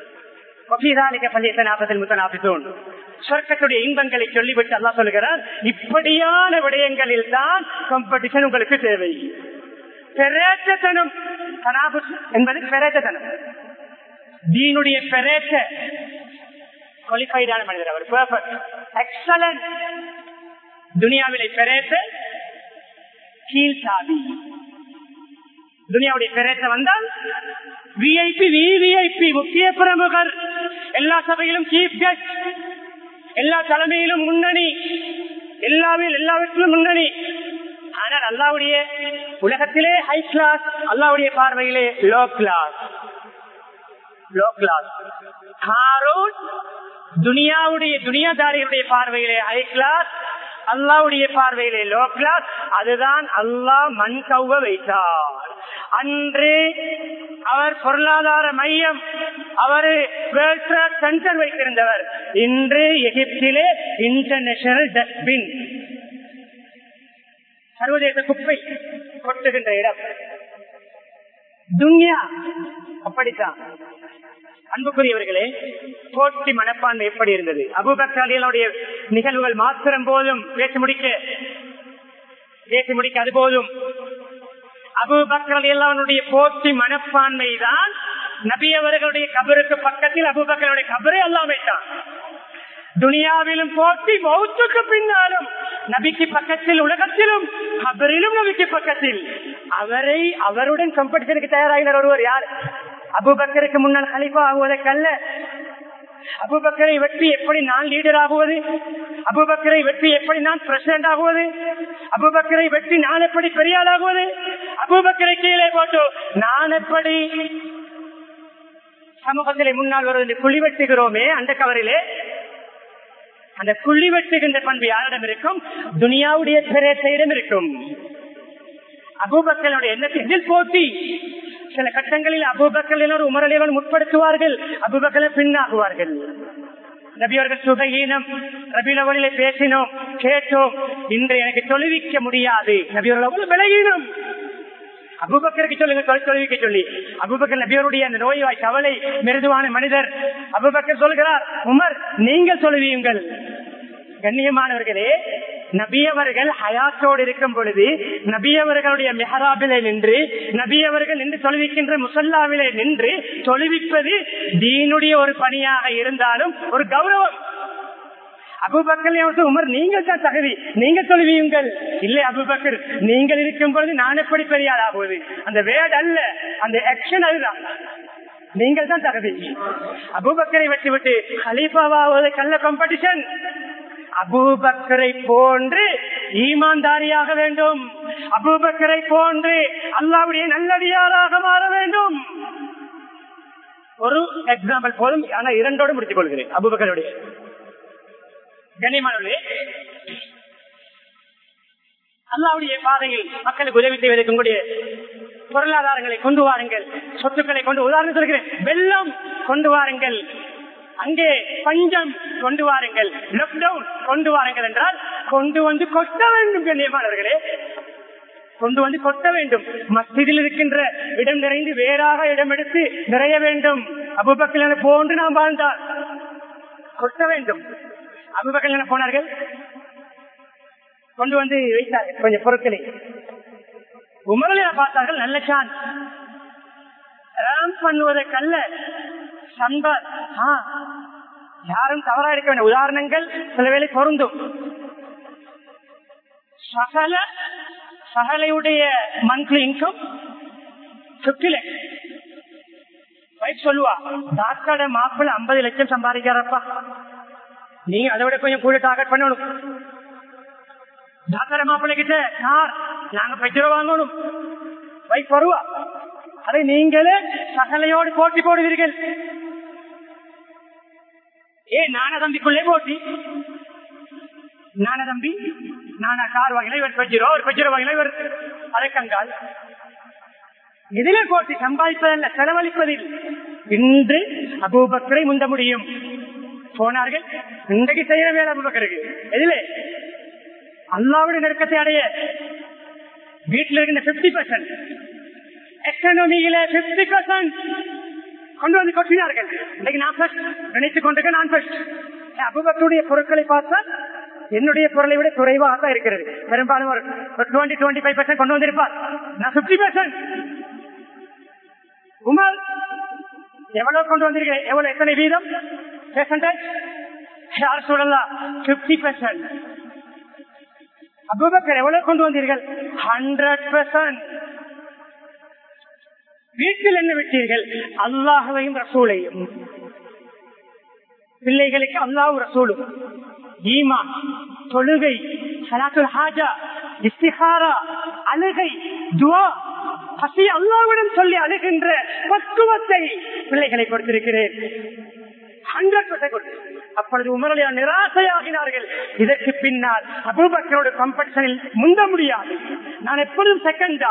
சொர்க்கத்துடைய இன்பங்களை சொல்லிவிட்டு அல்லா சொல்லுகிறார் இப்படியான விடயங்களில் தான் காம்படிஷன் உங்களுக்கு தேவை பெரேற்றத்தனம் என்பது பெரேற்றத்தனம் தீனுடைய பெரேற்ற குவாலிஃபைடான மனிதர் அவர் பெர்ஃபெக்ட் எக்ஸலன்ட் துனியாவிலை பெரேற்ற கீழ் சாதி துனியாவுடைய பெரேற்ற வந்தால் விஐபி விவிஐபி முக்கிய பிரமுகர் எல்லா சபையிலும் சீஃப் கெஸ்ட் எல்லா தலைமையிலும் முன்னணி எல்லாவில் எல்லாவற்றிலும் முன்னணி ஆனால் அல்லாவுடைய உலகத்திலே ஹை கிளாஸ் அல்லாவுடைய பார்வையிலே லோ கிளாஸ் லோ கிளாஸ் ஹாரூன் துனியாவுடைய துனியாதாரிகளுடைய பார்வையிலே ஹை கிளாஸ் அல்லாவுடைய பார்வையிலே லோ கிளாஸ் அதுதான் அல்லாஹ் மண் கௌவ வைத்தார் அன்று அவர் பொருளாதார மையம் அவர் சென்டர் வைத்திருந்தவர் இன்று எகிப்திலே இன்டர்நேஷனல் டஸ்ட்பின் சர்வதேச குப்பை கொட்டுகின்ற இடம் துன்யா அப்படித்தான் அன்புக்குரியவர்களே போட்டி மனப்பான்மை எப்படி இருந்தது அபுபக்ராலியனுடைய நிகழ்வுகள் மாத்திரம் போதும் பேசி முடிக்க பேசி முடிக்க அது போதும் அபுபக்ராலியனுடைய போட்டி மனப்பான்மை தான் நபி அவர்களுடைய கபருக்கு பக்கத்தில் அபுபக்கருடைய கபரை எல்லாம் வைத்தான் துனியாவிலும் போட்டி மௌத்துக்கு பின்னாலும் நபிக்கு பக்கத்தில் உலகத்திலும் கபரிலும் நபிக்கு பக்கத்தில் அவரை அவருடன் கம்பெடிஷனுக்கு தயாராகினார் ஒருவர் யார் அபுபக்கருக்கு முன்னால் கலிப்பா ஆகுவதற்கல்ல அபுபக்கரை வெற்றி எப்படி நான் லீடர் ஆகுவது அபுபக்கரை வெற்றி எப்படி நான் பிரசிடண்ட் ஆகுவது அபுபக்கரை வெற்றி நான் எப்படி பெரியாள் ஆகுவது அபுபக்கரை கீழே போட்டு நான் எப்படி சமூகத்திலே முன்னால் வருவது குழி வெட்டுகிறோமே அந்த கவரிலே அந்த குழி வெட்டுகின்ற பண்பு யாரிடம் இருக்கும் துனியாவுடைய பிரேட்டையிடம் இருக்கும் அபூபக்களுடைய எண்ணத்தில் போட்டி சில கட்டங்களில் அபூபக்களினர் உமரலியவன் முற்படுத்துவார்கள் அபூபக்களை பின்னாகுவார்கள் நபியவர்கள் சுகஹீனம் ரபிலவழியில பேசினோம் கேட்டோம் இன்று எனக்கு தொழுவிக்க முடியாது நபியவர்கள் அவ்வளவு விலகினோம் அபுபக்கருக்கு சொல்லுங்க தொழிற்கொள்விக்க சொல்லி அபுபக்கர் நபியருடைய அந்த நோய்வாய் கவலை மிருதுவான மனிதர் அபுபக்கர் சொல்கிறார் உமர் நீங்கள் சொல்லுவீங்கள் கண்ணியமானவர்களே நபியவர்கள் ஹயாத்தோடு இருக்கும் பொழுது நபியவர்களுடைய மெஹராபிலே நின்று நபியவர்கள் நின்று தொழுவிக்கின்ற முசல்லாவிலே நின்று தொழுவிப்பது தீனுடைய ஒரு பணியாக இருந்தாலும் ஒரு கௌரவம் அபுபக்கர் உமர் நீங்கள் தான் தகுதி நீங்கள் சொல்லுவீங்கள் இல்லை அபுபக்கர் நீங்கள் இருக்கும் பொழுது நான் எப்படி பெரியார் ஆகுவது அந்த வேட் அல்ல அந்த ஆக்ஷன் அதுதான் நீங்கள் தான் தகுதி அபுபக்கரை வெட்டி விட்டு ஹலீஃபாவது கல்ல காம்படிஷன் அபூபக்கரை போன்று ஈமான்தாரியாக வேண்டும் அபூபக்கரை போன்று அல்லாவுடைய நல்லடியாராக மாற வேண்டும் ஒரு எக்ஸாம்பிள் போதும் ஆனா இரண்டோடு முடித்துக் கொள்கிறேன் அபுபக்கருடைய கண்ணியமானவர்களே அல்லாவுடைய பாதையில் மக்களுக்கு உதவி செய்வதற்கு உங்களுடைய பொருளாதாரங்களை கொண்டு வாருங்கள் சொத்துக்களை கொண்டு உதாரணம் சொல்கிறேன் வெள்ளம் கொண்டு வாருங்கள் அங்கே பஞ்சம் கொண்டு வாருங்கள் லாக்டவுன் கொண்டு வாருங்கள் என்றால் கொண்டு வந்து கொட்ட வேண்டும் கண்ணியமானவர்களே கொண்டு வந்து கொட்ட வேண்டும் மஸ்ஜிதில் இருக்கின்ற இடம் நிறைந்து வேறாக இடம் எடுத்து நிறைய வேண்டும் அபுபக்கல் போன்று நாம் வாழ்ந்தால் கொட்ட வேண்டும் அபுபக்கல் என போனார்கள் கொண்டு வந்து வைத்தார்கள் கொஞ்சம் பொருட்களை உமரலிய பார்த்தார்கள் நல்ல சான்ஸ் ரேம் பண்ணுவதற்கல்ல சம்பர் யாரும் தவறா இருக்க வேண்டிய உதாரணங்கள் சில வேலை பொருந்தும் சகல சகலையுடைய monthly income fifty lakhs wife சொல்லுவா டாக்டரோட மாப்பிள்ள ஐம்பது லட்சம் சம்பாதிக்கிறாரப்பா நீங்க அதை விட கொஞ்சம் கூட டார்கெட் பண்ணணும் டாக்டர் மாப்பிள்ளை கிட்ட கார் நாங்க பெற்ற வாங்கணும் வைஃப் வருவா அதை நீங்களே சகலையோடு போட்டி போடுவீர்கள் ஏ நான தம்பிக்குள்ளே போட்டி நான தம்பி நானா கார் வாங்கினா இவர் பெஜிரோ ஒரு பெஜிரோ வாங்கினா இவர் அரைக்கங்கால் இதிலே போட்டி சம்பாதிப்பதல்ல செலவழிப்பதில் இன்று அபூபக்கரை முந்த முடியும் போனார்கள் இன்றைக்கு செய்யற வேலை அபூபக்கருக்கு எதிலே அல்லாவுடைய நெருக்கத்தை அடைய வீட்டில் இருக்கின்ற பிப்டி பர்சன்ட் எக்கனாமியில பிப்டி பர்சன்ட் கொண்டு வந்து கொட்டினார்கள் இன்னைக்கு நான் ஃபர்ஸ்ட் நினைத்துக் கொண்டிருக்க நான் ஃபர்ஸ்ட் அபுபத்துடைய பொருட்களை பார்த்தால் என்னுடைய பொருளை விட குறைவாக தான் இருக்கிறது பெரும்பாலும் ஒரு டுவெண்ட்டி டுவெண்ட்டி ஃபைவ் பர்சன்ட் கொண்டு வந்திருப்பார் நான் பிப்டி பர்சன்ட் உமல் எவ்வளவு கொண்டு வந்திருக்கிறேன் எவ்வளவு எத்தனை வீதம் பெர்சன்டேஜ் யார் சொல்லலாம் பிப்டி பர்சன்ட் அபுபக்கர் எவ்வளவு கொண்டு வந்தீர்கள் ஹண்ட்ரட் பர்சன்ட் வீட்டில் என்ன விட்டீர்கள் அல்லாஹையும் ரசூலையும் பிள்ளைகளுக்கு அல்லாஹ் ரசூலும் ஈமா தொழுகை சலாத்துல் ஹாஜா இஸ்திஹாரா அழுகை துவா பசி அல்லாவிடம் சொல்லி அழுகின்ற பக்குவத்தை பிள்ளைகளை கொடுத்திருக்கிறேன் ஹண்ட்ரட் பர்சன்ட் அப்பொழுது உமரலியா நிராசையாகினார்கள் இதற்கு பின்னால் அபூபக்கரோட காம்படிஷனில் முந்த முடியாது நான் எப்பொழுதும் செகண்டா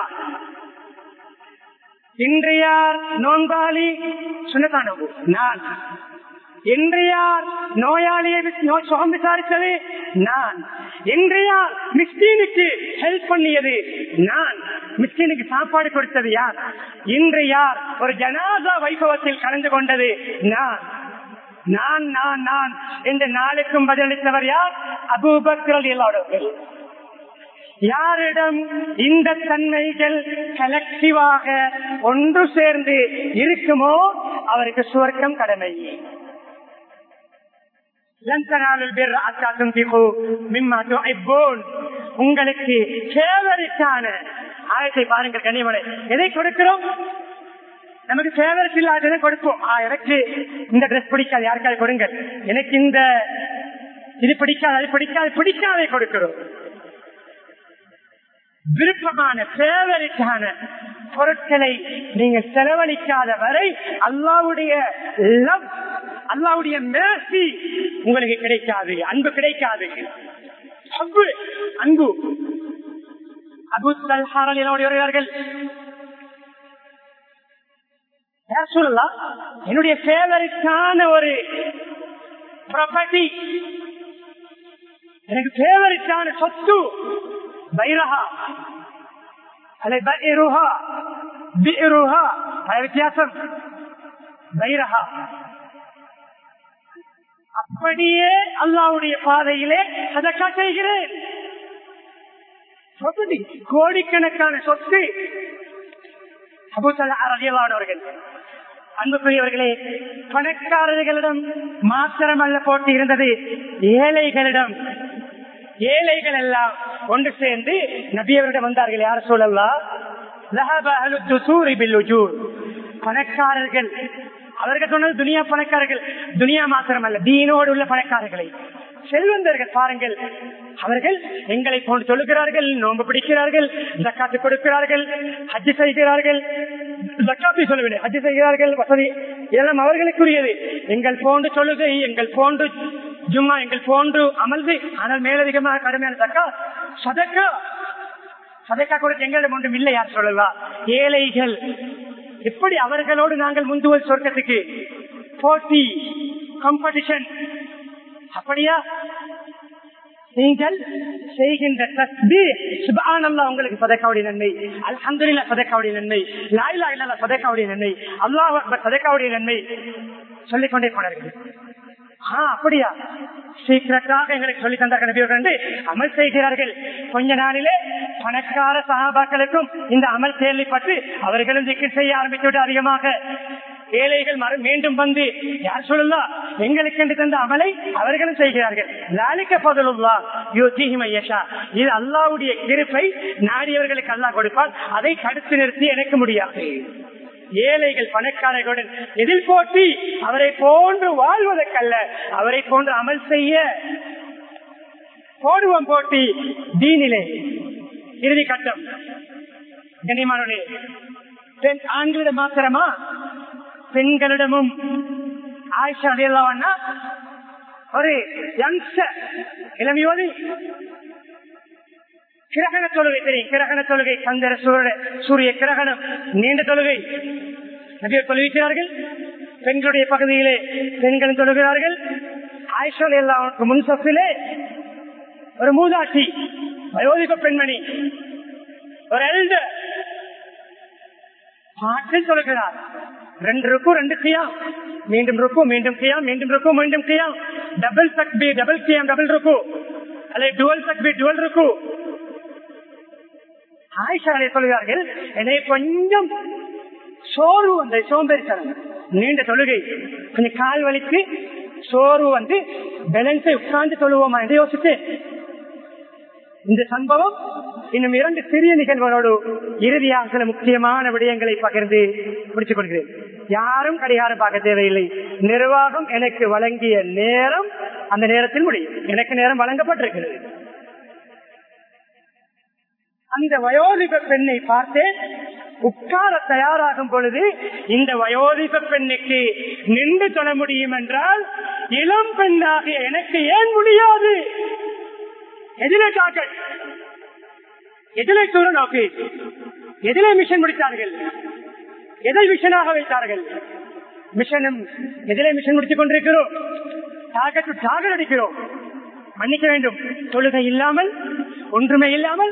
இன்றையார் நோன்பாளி சுனதானவு நான் இன்றையார் நோயாளியை நோய் சுகம் விசாரித்தது நான் இன்றையார் மிஸ்டீனுக்கு ஹெல்ப் பண்ணியது நான் மிஸ்டீனுக்கு சாப்பாடு கொடுத்தது யார் இன்று யார் ஒரு ஜனாதா வைபவத்தில் கலந்து கொண்டது நான் நான் நான் நான் இந்த நாளுக்கும் பதிலளித்தவர் யார் அபூபக்கர் எல்லாரோர்கள் யாரிடம் இந்த தன்மைகள் கலெக்டிவாக ஒன்று சேர்ந்து இருக்குமோ அவருக்கு சுவர்க்கம் கடமை உங்களுக்கு ஃபேவரிட்டான ஆயத்தை பாருங்கள் கனிமலை எதை கொடுக்கிறோம் நமக்கு ஃபேவரட் இல்லாததை கொடுப்போம் எனக்கு இந்த ட்ரெஸ் பிடிக்காது யாருக்காவது கொடுங்கள் எனக்கு இந்த இது பிடிக்காது அது பிடிக்காது பிடிக்காதை கொடுக்கிறோம் விருப்பமான ஃபேவரிட்டான பொருட்களை நீங்கள் செலவழிக்காத வரை அல்லாவுடைய லவ் அல்லாவுடைய மேசி உங்களுக்கு கிடைக்காது அன்பு கிடைக்காது அன்பு அன்பு அபு சல்ஹாரல் என்னுடையவர்கள் சொல்லலாம் என்னுடைய ஃபேவரிட்டான ஒரு ப்ராப்பர்ட்டி எனக்கு ஃபேவரிட்டான சொத்து பைரஹா அல்ல பைருஹா பிருஹா வித்தியாசம் பைரஹா அப்படியே அல்லாவுடைய பாதையிலே சதக்கா செய்கிறேன் சொத்து கோடிக்கணக்கான சொத்து அபுசல்லானவர்கள் அன்புக்குரியவர்களே பணக்காரர்களிடம் மாத்திரமல்ல போட்டி இருந்தது ஏழைகளிடம் ஏழைகள் எல்லாம் ஒன்று சேர்ந்து நபியவரிடம் வந்தார்கள் யார் சொல்லலாம் பணக்காரர்கள் அவர்கள் சொன்னது துனியா பணக்காரர்கள் துனியா மாத்திரம் அல்ல தீனோடு உள்ள பணக்காரர்களை செல்வந்தர்கள் பாருங்கள் அவர்கள் எங்களை போன்று சொல்லுகிறார்கள் நோன்பு பிடிக்கிறார்கள் ஜக்காத்து கொடுக்கிறார்கள் ஹஜ்ஜு செய்கிறார்கள் ஜக்காத்தை சொல்லவில்லை ஹஜ்ஜு செய்கிறார்கள் வசதி இதெல்லாம் அவர்களுக்குரியது எங்கள் போன்று சொல்லுகை எங்கள் போன்று ஜும்மா எங்கள் போன்று அமல்வு ஆனால் மேலதிகமாக கடுமையான தக்கா சதக்கா சதக்கா கொடுத்து எங்களிடம் ஒன்றும் இல்லை யார் சொல்லவா ஏழைகள் எப்படி அவர்களோடு நாங்கள் முந்துவது சொர்க்கத்துக்கு போட்டி காம்படிஷன் அப்படியா நீங்கள் செய்கின்ற தஸ்பீ சுப்ஹானல்லாஹ் உங்களுக்கு சதக்காவுடைய நன்மை அல்ஹம்துலில்லாஹ் சதக்காவுடைய நன்மை லா இலாஹ இல்லல்லாஹ் சதக்காவுடைய நன்மை அல்லாஹ் அக்பர் சதக்காவுடைய நன்மை சொல்லிக் கொண்டே போனார்கள் ஆ அப்படியா சீக்கிரட்டாக எங்களுக்கு சொல்லி தந்த நபியர்கள் என்று அமல் செய்கிறார்கள் கொஞ்ச நாளிலே பணக்கார சகாபாக்களுக்கும் இந்த அமல் கேள்விப்பட்டு அவர்களும் திக்கு செய்ய ஆரம்பித்து விட்டு அதிகமாக ஏழைகள் மறு மீண்டும் வந்து யார் சொல்லலாம் எங்களுக்கு என்று தந்த அமலை அவர்களும் செய்கிறார்கள் லாலிக்க பதலுல்லா யோசிஹிமையஷா இது அல்லாவுடைய கிருப்பை நாடியவர்களுக்கு அல்லாஹ் கொடுப்பால் அதை தடுத்து நிறுத்தி எனக்கு முடியாது ஏழைகள் பணக்காரர்களுடன் எதில் போட்டி அவரை போன்று வாழ்வதற்கல்ல அவரை போன்று அமல் செய்ய போடுவோம் போட்டி தீனிலே இறுதி கட்டம் கண்ணியமானே பெண் ஆண்களிடம் மாத்திரமா பெண்களிடமும் ஆயிஷா அடையலாம்னா ஒரு யங்ஸ்டர் இளமையோடு கிரகண தொழுகை தெரியும் கிரகண தொழுகை சந்திர சூரிய சூரிய கிரகணம் நீண்ட தொழுகை நபியர் தொழுவிக்கிறார்கள் பெண்களுடைய பகுதியிலே பெண்கள் தொழுகிறார்கள் ஆயிஷா எல்லாம் முன் சப்பிலே ஒரு மூதாட்சி வயோதிக பெண்மணி ஒரு எல்டர் பாட்டில் சொல்கிறார் ரெண்டு ருக்கு ரெண்டு கியாம் மீண்டும் ருக்கு மீண்டும் கியாம் மீண்டும் ருக்கு மீண்டும் கியாம் டபுள் சக்பி டபுள் கியாம் டபுள் ருக்கு அல்லது டுவல் சக்பி டுவல் ருக்கு ஆயிஷாலை சொல்கிறார்கள் என்னை கொஞ்சம் சோர்வு வந்த சோம்பேறித்தனம் நீண்ட தொழுகை கொஞ்சம் கால் வலிக்கு சோர்வு வந்து பேலன்ஸை உட்கார்ந்து தொழுவோமா என்று யோசித்து இந்த சம்பவம் இன்னும் இரண்டு சிறிய நிகழ்வுகளோடு இறுதியாக சில முக்கியமான விடயங்களை பகிர்ந்து முடித்துக் கொள்கிறேன் யாரும் கடிகாரம் பார்க்க தேவையில்லை நிர்வாகம் எனக்கு வழங்கிய நேரம் அந்த நேரத்தில் முடியும் எனக்கு நேரம் வழங்கப்பட்டிருக்கிறது அந்த வயோதிப பெண்ணை பார்த்தேன் உட்கார தயாராகும் பொழுது இந்த வயோதிப பெண்ணுக்கு நின்று தொழ முடியும் என்றால் இளம் பெண்ணாகிய எனக்கு ஏன் முடியாது எதிலே டாக்கெட் எதிலே தூர நோக்கு எதிலே மிஷன் முடித்தார்கள் எதை மிஷனாக வைத்தார்கள் மிஷனும் எதிலே மிஷன் முடித்துக் கொண்டிருக்கிறோம் டார்கெட் டார்கெட் அடிக்கிறோம் மன்னிக்க வேண்டும் தொழுகை இல்லாமல் ஒன்றுமே இல்லாமல்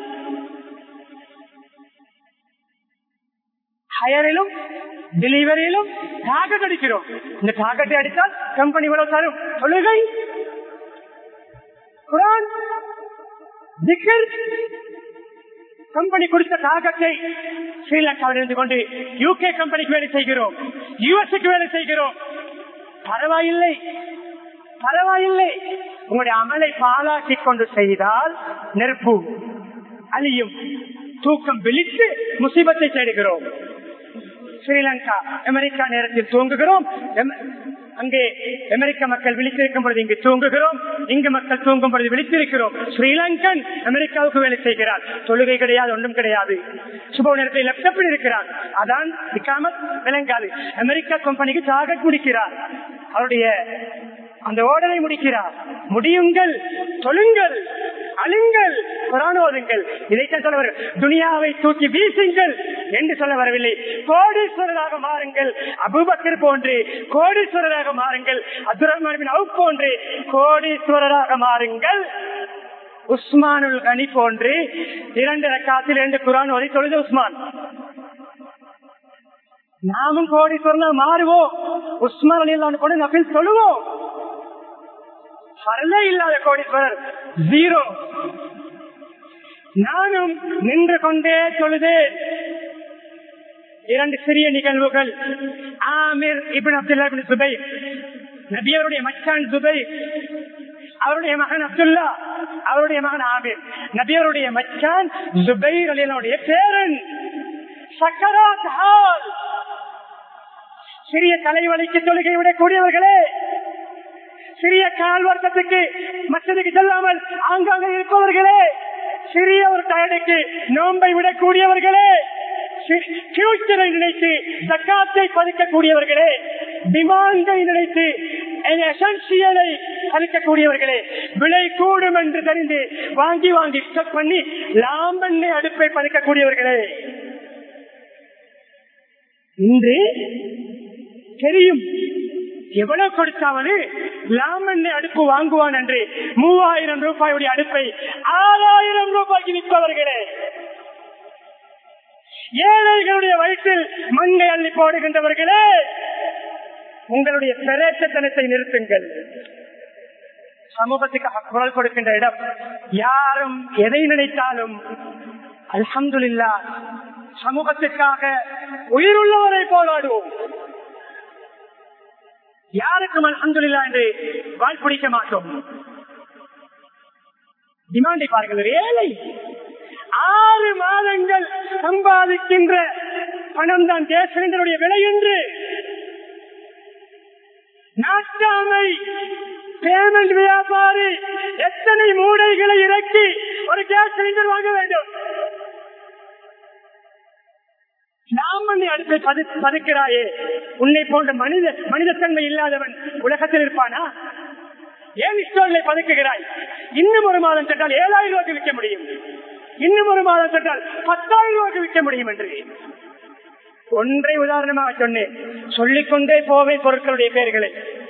ஹயரிலும் டெலிவரியிலும் டார்கெட் அடிக்கிறோம் இந்த டார்கெட்டை அடித்தால் கம்பெனி இவ்வளவு தரும் தொழுகை குரான் திக்கர் கம்பெனி கொடுத்த டார்கெட்டை ஸ்ரீலங்காவில் இருந்து கொண்டு யூகே கம்பெனிக்கு வேலை செய்கிறோம் யூஎஸ்க்கு வேலை செய்கிறோம் பரவாயில்லை பரவாயில்லை உங்களுடைய அமலை பாலாக்கி கொண்டு செய்தால் நெருப்பு அழியும் தூக்கம் விழித்து முசிபத்தை தேடுகிறோம் ஸ்ரீலங்கா அமெரிக்கா நேரத்தில் தூங்குகிறோம் அங்கே அமெரிக்க மக்கள் விழித்திருக்கும் பொழுது இங்கு தூங்குகிறோம் இங்கு மக்கள் தூங்கும் பொழுது விழித்திருக்கிறோம் ஸ்ரீலங்கன் அமெரிக்காவுக்கு வேலை செய்கிறார் தொழுகை கிடையாது ஒன்றும் கிடையாது சுப நேரத்தில் லேப்டாப்பில் இருக்கிறார் அதான் இக்காமத் விளங்காது அமெரிக்கா கம்பெனிக்கு டார்கெட் முடிக்கிறார் அவருடைய அந்த ஓடலை முடிக்கிறார் முடியுங்கள் தொழுங்கள் அழுங்கள் புறானோதுங்கள் இதைத்தான் சொல்ல வர துனியாவை தூக்கி வீசுங்கள் என்று சொல்ல வரவில்லை கோடீஸ்வரராக மாறுங்கள் அபுபக்கர் போன்று கோடீஸ்வரராக மாறுங்கள் அப்துல் ரஹ்மான் அவுப் போன்று கோடீஸ்வரராக மாறுங்கள் உஸ்மானுல் கனி போன்று இரண்டு ரக்காத்தில் இரண்டு குரான் ஓதி தொழுது உஸ்மான் நாமும் கோடீஸ்வரனா மாறுவோம் உஸ்மான் அலி கொண்டு நபில் சொல்லுவோம் பரலே இல்லாத கோடீஸ்வரர் ஜீரோ நானும் நின்று கொண்டே தொழுதேன் இரண்டு சிறிய நிகழ்வுகள் ஆமிர் இபின் அப்துல்லா இபின் சுபை நபியருடைய மச்சான் சுபை அவருடைய மகன் அப்துல்லா அவருடைய மகன் ஆமிர் நபியருடைய மச்சான் சுபை அலியனுடைய பேரன் சக்கராத் ஹால் சிறிய தலைவலிக்கு தொழுகை விடக்கூடியவர்களே சிறிய கால் வருத்தத்துக்கு மற்றதுக்கு செல்லாமல் ஆங்காங்க இருப்பவர்களே சிறிய ஒரு டயனுக்கு நோன்பை விடக்கூடியவர்களே ஃபியூச்சரை நினைத்து சக்காத்தை பதிக்கக்கூடியவர்களே டிமாண்டை நினைத்து எசென்சியலை அளிக்கக்கூடியவர்களே விலை கூடும் என்று தெரிந்து வாங்கி வாங்கி ஸ்டக் பண்ணி லாம்பெண்ணை அடுப்பை பறிக்கக்கூடியவர்களே இன்று தெரியும் எவ்வளவு கொடுத்தாவது லாமண்ணை அடுப்பு வாங்குவான் என்று மூவாயிரம் ரூபாயுடைய அடுப்பை ஆறாயிரம் ரூபாய்க்கு விற்பவர்களே ஏழைகளுடைய வயிற்றில் மண்ணை அள்ளி போடுகின்றவர்களே உங்களுடைய பிரேச்சத்தனத்தை நிறுத்துங்கள் சமூகத்துக்கு குரல் கொடுக்கின்ற இடம் யாரும் எதை நினைத்தாலும் அல்ஹம்துலில்லா சமூகத்திற்காக உயிருள்ளவரை போராடுவோம் யாருக்கும் அல்ஹம்துலில்லா என்று வாய் பிடிக்க மாட்டோம் டிமாண்டை பாருங்கள் ஒரு ஏழை ஆறு மாதங்கள் சம்பாதிக்கின்ற பணம் தான் கேஸ் சிலிண்டருடைய விலை என்று நாட்டாமை பேமெண்ட் வியாபாரி எத்தனை மூடைகளை இறக்கி ஒரு கேஸ் சிலிண்டர் வாங்க வேண்டும் நாமனை அடுப்பை பது- பதுக்கிறாயே உன்னை போன்ற மனித மனிதத்தன்மை இல்லாதவன் உலகத்தில் இருப்பானா ஏன் ஸ்டோர்களை பதுக்குகிறாய் இன்னும் ஒரு மாதம் சென்றால் ஏழாயிரம் ரூபாய்க்கு விற்க முடியும் இன்னும் ஒரு மாதம் சென்றால் பத்தாயிரம் ரூபாய்க்கு விற்க முடியும் என்று ஒன்றை உதாரணமாக சொன்னேன் சொல்லிக்கொண்டே போவேன் பொருட்களுடைய பெயர்களை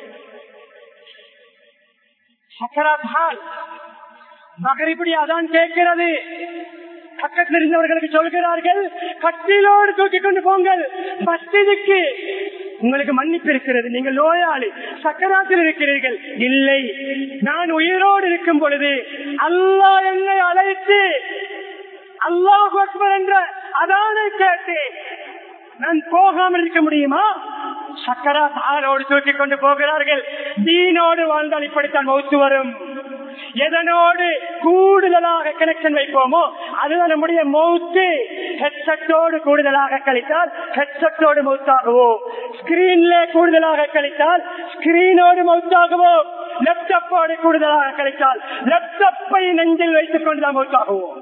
சக்கராத் ஹால் மகரிபடி அதான் கேட்கிறது பக்கத்தில் இருந்தவர்களுக்கு சொல்கிறார்கள் கட்டிலோடு தூக்கி கொண்டு போங்கள் மஸ்ஜிதுக்கு உங்களுக்கு மன்னிப்பு இருக்கிறது நீங்கள் நோயாளி சக்கராத்தில் இருக்கிறீர்கள் இல்லை நான் உயிரோடு இருக்கும் பொழுது அல்லாஹ் என்னை அழைத்து அல்லாஹ் அக்பர் என்ற அதானை கேட்டு நான் போகாமல் இருக்க முடியுமா சக்கரா தாரோடு தூக்கி கொண்டு போகிறார்கள் தீனோடு வாழ்ந்தால் இப்படித்தான் மௌத்து வரும் எதனோடு கூடுதலாக கனெக்ஷன் வைப்போமோ அதுதான் நம்முடைய மௌத்து ஹெட்செட்டோடு கூடுதலாக கழித்தால் ஹெட்செட்டோடு மௌத்தாகுவோம் ஸ்கிரீன்ல கூடுதலாக கழித்தால் ஸ்கிரீனோடு மௌத்தாகுவோம் லேப்டாப்போடு கூடுதலாக கழித்தால் லேப்டாப்பை நெஞ்சில் வைத்துக் கொண்டுதான் மௌத்தாகுவோம்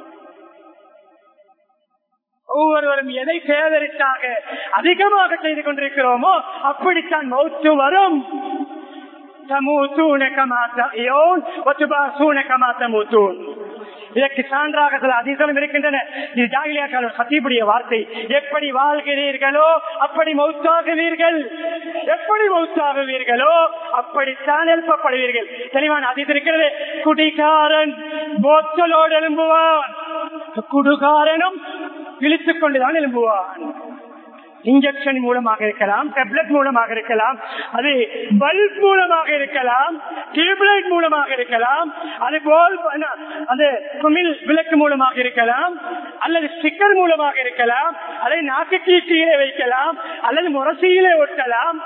ஒவ்வொருவரும் எதை சேதரித்தாக அதிகமாக செய்து கொண்டிருக்கிறோமோ அப்படித்தான் மௌத்து வரும் தமூத்தூன கமா தஹ்யூன் வதுபாசூன கமா தமூத்தூன் இதற்கு சான்றாக சில அதிசயம் இருக்கின்றன இது ஜாகிலியாக்கான சத்தியுடைய வார்த்தை எப்படி வாழ்கிறீர்களோ அப்படி மௌத்தாகுவீர்கள் எப்படி மௌத்தாகுவீர்களோ அப்படித்தான் எழுப்பப்படுவீர்கள் தெளிவான அதிசயம் இருக்கிறது குடிகாரன் போத்தலோடு எழும்புவான் குடுகாரனும் இழுத்துக் கொண்டுதான் எழும்புவான் இன்ஜெக்ஷன் மூலமாக இருக்கலாம் டேப்லெட் மூலமாக இருக்கலாம் அது பல்ப் மூலமாக இருக்கலாம் டியூப்லைட் மூலமாக இருக்கலாம் அது போல் அது குமிழ் விளக்கு மூலமாக இருக்கலாம் அல்லது ஸ்டிக்கர் மூலமாக இருக்கலாம் அதை நாக்கு கீழ்ச்சியிலே வைக்கலாம் அல்லது முரசியிலே ஒட்டலாம்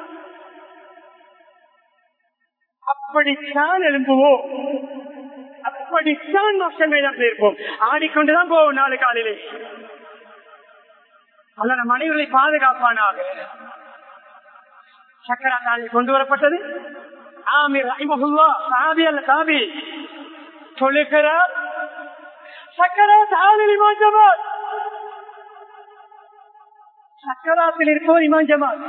அப்படித்தான் எழும்புவோம் அப்படித்தான் மக்கள் மேதான் இருப்போம் ஆடிக்கொண்டுதான் போவோம் நாலு காலையிலே அல்ல நம் மனைவிகளை பாதுகாப்பானாக சக்கரா காலில் கொண்டு வரப்பட்டது ஆமீர் ரஹிமஹுல்லா சாபி அல்ல சாபி சொல்லுகிறார் சக்கரா சாலில் இமாம் ஜமாத் சக்கராத்தில் இருப்போர் இமாம் ஜமாத்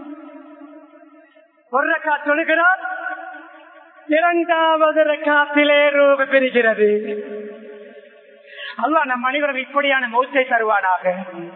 ஒரு ரக்கா சொல்லுகிறார் இரண்டாவது ரக்காத்திலே ரூப பெறுகிறது அல்லாஹ் நம் அனைவரும் இப்படியான மௌத்தை தருவானாக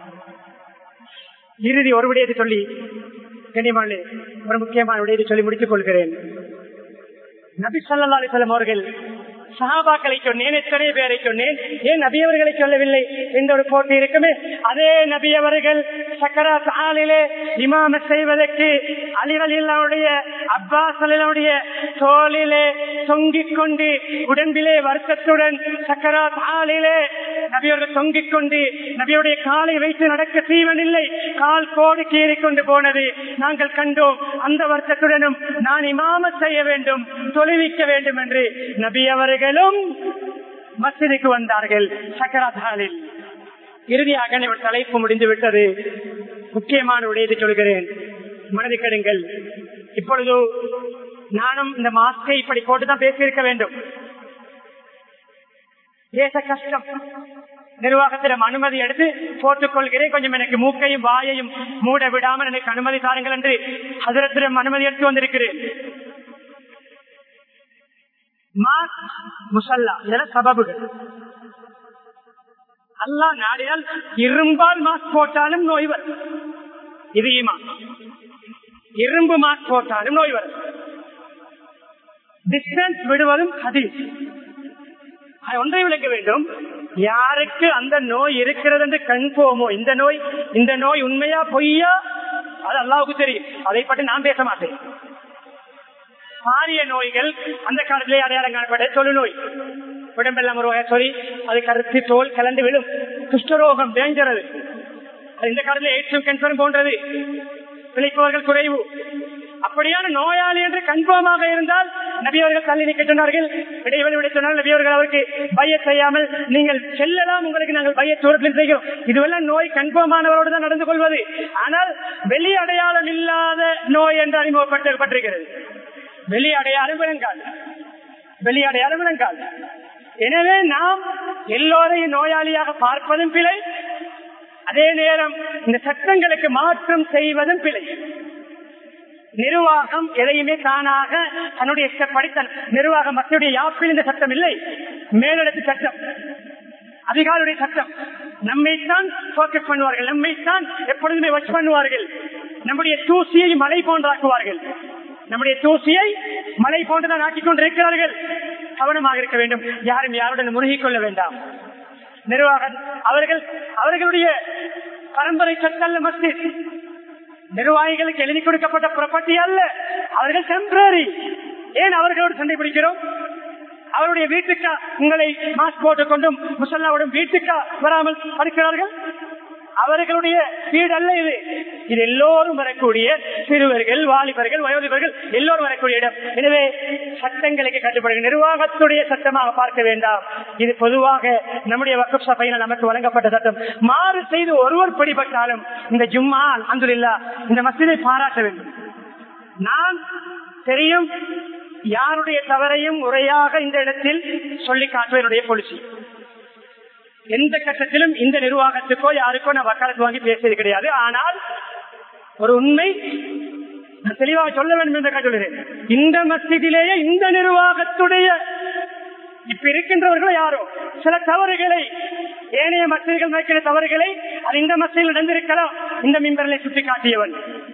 இறுதி ஒரு விடயத்தை சொல்லி கனிமல்லி ஒரு முக்கியமான விடயத்தை சொல்லி முடித்துக் கொள்கிறேன் நபி சொல்லா அலிசல்லம் அவர்கள் சஹாபாக்களை சொன்னேன் எத்தனை பேரை சொன்னேன் ஏன் நபி அவர்களை சொல்லவில்லை எந்த ஒரு போட்டி இருக்குமே அதே நபி அவர்கள் சக்கரா சாலிலே இமாம செய்வதற்கு அலிகளினுடைய அப்பாஸ் அலினுடைய தோளிலே தொங்கிக் கொண்டு உடம்பிலே வருத்தத்துடன் சக்கரா சாலிலே நபியவர்கள் தொங்கிக் கொண்டு நபியுடைய காலை வைத்து நடக்க தீவனில்லை கால் கோடு கீறி கொண்டு போனது நாங்கள் கண்டோம் அந்த வருத்தத்துடனும் நான் இமாம செய்ய வேண்டும் தொழுவிக்க வேண்டும் என்று நபி அவர்களும் மசிதிக்கு வந்தார்கள் சக்கராத்தாலில் இறுதியாக இவர் தலைப்பு முடிந்து விட்டது முக்கியமான உடையதை சொல்கிறேன் மனது கெடுங்கள் இப்பொழுது நானும் இந்த மாஸ்கை இப்படி போட்டுதான் பேசியிருக்க வேண்டும் பேச கஷ்டம் நிர்வாகத்திடம் அனுமதி எடுத்து போட்டுக் கொள்கிறேன் கொஞ்சம் எனக்கு மூக்கையும் வாயையும் மூட விடாமல் எனக்கு அனுமதி தாருங்கள் என்று ஹசரத்திடம் அனுமதி எடுத்து வந்திருக்கிறேன் மாஸ் முசல்லா இதெல்லாம் சபபுகள் அல்லா நாடினால் இரும்பால் மாஸ்க் போட்டாலும் நோய் வரும் இது ஈமான் இரும்பு மாஸ்க் போட்டாலும் நோய் வரும் டிஸ்டன்ஸ் விடுவதும் ஹதீஸ் அது ஒன்றை விளக்க வேண்டும் யாருக்கு அந்த நோய் இருக்கிறது என்று கன்ஃபோமோ இந்த நோய் இந்த நோய் உண்மையா பொய்யா அது அல்லாவுக்கு தெரியும் அதை பற்றி நான் பேச மாட்டேன் பாரிய நோய்கள் அந்த காலத்திலே அடையாளம் காணப்பட்ட தொழு நோய் உடம்பெல்லாம் ஒரு வகை சொல்லி அது கருத்து தோல் கலந்து விழும் குஷ்டரோகம் டேஞ்சர் அது அது இந்த காலத்தில் எய்ட்ஸும் கேன்சரும் போன்றது பிழைப்பவர்கள் குறைவு அப்படியான நோயாளி என்று கன்ஃபார்மாக இருந்தால் நபியவர்கள் தள்ளி நிற்க சொன்னார்கள் இடைவெளி விட சொன்னால் நபியவர்கள் அவருக்கு பய செய்யாமல் நீங்கள் செல்லலாம் உங்களுக்கு நாங்கள் பய தூரத்தில் செய்கிறோம் இதுவெல்லாம் நோய் கன்ஃபார்மானவரோடு தான் நடந்து கொள்வது ஆனால் வெளி அடையாளம் இல்லாத நோய் என்று அறிமுகப்பட்டிருக்கிறது வெளி அடையாளம் விளங்காது வெளி அடையாளம் விளங்காது எனவே நாம் எல்லோரையும் நோயாளியாக பார்ப்பதும் பிழை அதே நேரம் இந்த சட்டங்களுக்கு மாற்றம் செய்வதும் பிழை நிர்வாகம் எதையுமே தானாக தன்னுடைய படித்தன் நிர்வாகம் மக்களுடைய யாப்பில் இந்த சட்டம் இல்லை மேலிடத்து சட்டம் அதிகாரியுடைய சட்டம் நம்மைத்தான் போக்கஸ் பண்ணுவார்கள் நம்மைத்தான் எப்பொழுதுமே வச்சு பண்ணுவார்கள் நம்முடைய தூசியை மலை போன்றாக்குவார்கள் நம்முடைய தூசியை மலை போன்றுதான் ஆக்கிக் கொண்டிருக்கிறார்கள் கவனமாக இருக்க வேண்டும் யாரும் யாருடன் முருகிக் கொள்ள வேண்டாம் நிர்வாகம் அவர்கள் அவர்களுடைய பரம்பரை சட்டல்ல மஸ்ஜித் நிர்வாகிகளுக்கு எழுதி கொடுக்கப்பட்ட ப்ராப்பர்ட்டி அல்ல அவர்கள் டெம்பரரி ஏன் அவர்களோடு சண்டை பிடிக்கிறோம் அவருடைய வீட்டுக்கா உங்களை மாஸ்க் போட்டுக் கொண்டும் முசல்லாவோடும் வீட்டுக்கா வராமல் படுக்கிறார்கள் அவர்களுடைய வீடு அல்ல இது இது எல்லோரும் வரக்கூடிய சிறுவர்கள் வாலிபர்கள் வயோதிபர்கள் எல்லோரும் வரக்கூடிய இடம் எனவே சட்டங்களுக்கு கட்டுப்படுகிற நிர்வாகத்துடைய சட்டமாக பார்க்க வேண்டாம் இது பொதுவாக நம்முடைய வக்கம் சபையில நமக்கு வழங்கப்பட்ட சட்டம் மாறு செய்து ஒருவர் பிடிபட்டாலும் இந்த ஜும்மா அந்துல்லா இந்த மசிதை பாராட்ட வேண்டும் நான் தெரியும் யாருடைய தவறையும் முறையாக இந்த இடத்தில் சொல்லி காட்டுவதனுடைய பொலிசி எந்த கட்டத்திலும் இந்த நிர்வாகத்துக்கோ யாருக்கோ நான் வக்காலத்து வாங்கி பேசியது கிடையாது ஆனால் ஒரு உண்மை நான் தெளிவாக சொல்ல வேண்டும் என்று கேட்டுள்ளேன் இந்த மசிதிலேயே இந்த நிர்வாகத்துடைய இப்ப இருக்கின்றவர்களோ யாரோ சில தவறுகளை ஏனைய மசிதிகள் மேற்கிற தவறுகளை அது இந்த மசிதியில் நடந்திருக்கலாம் இந்த மின்பரலை சுட்டி காட்டியவன்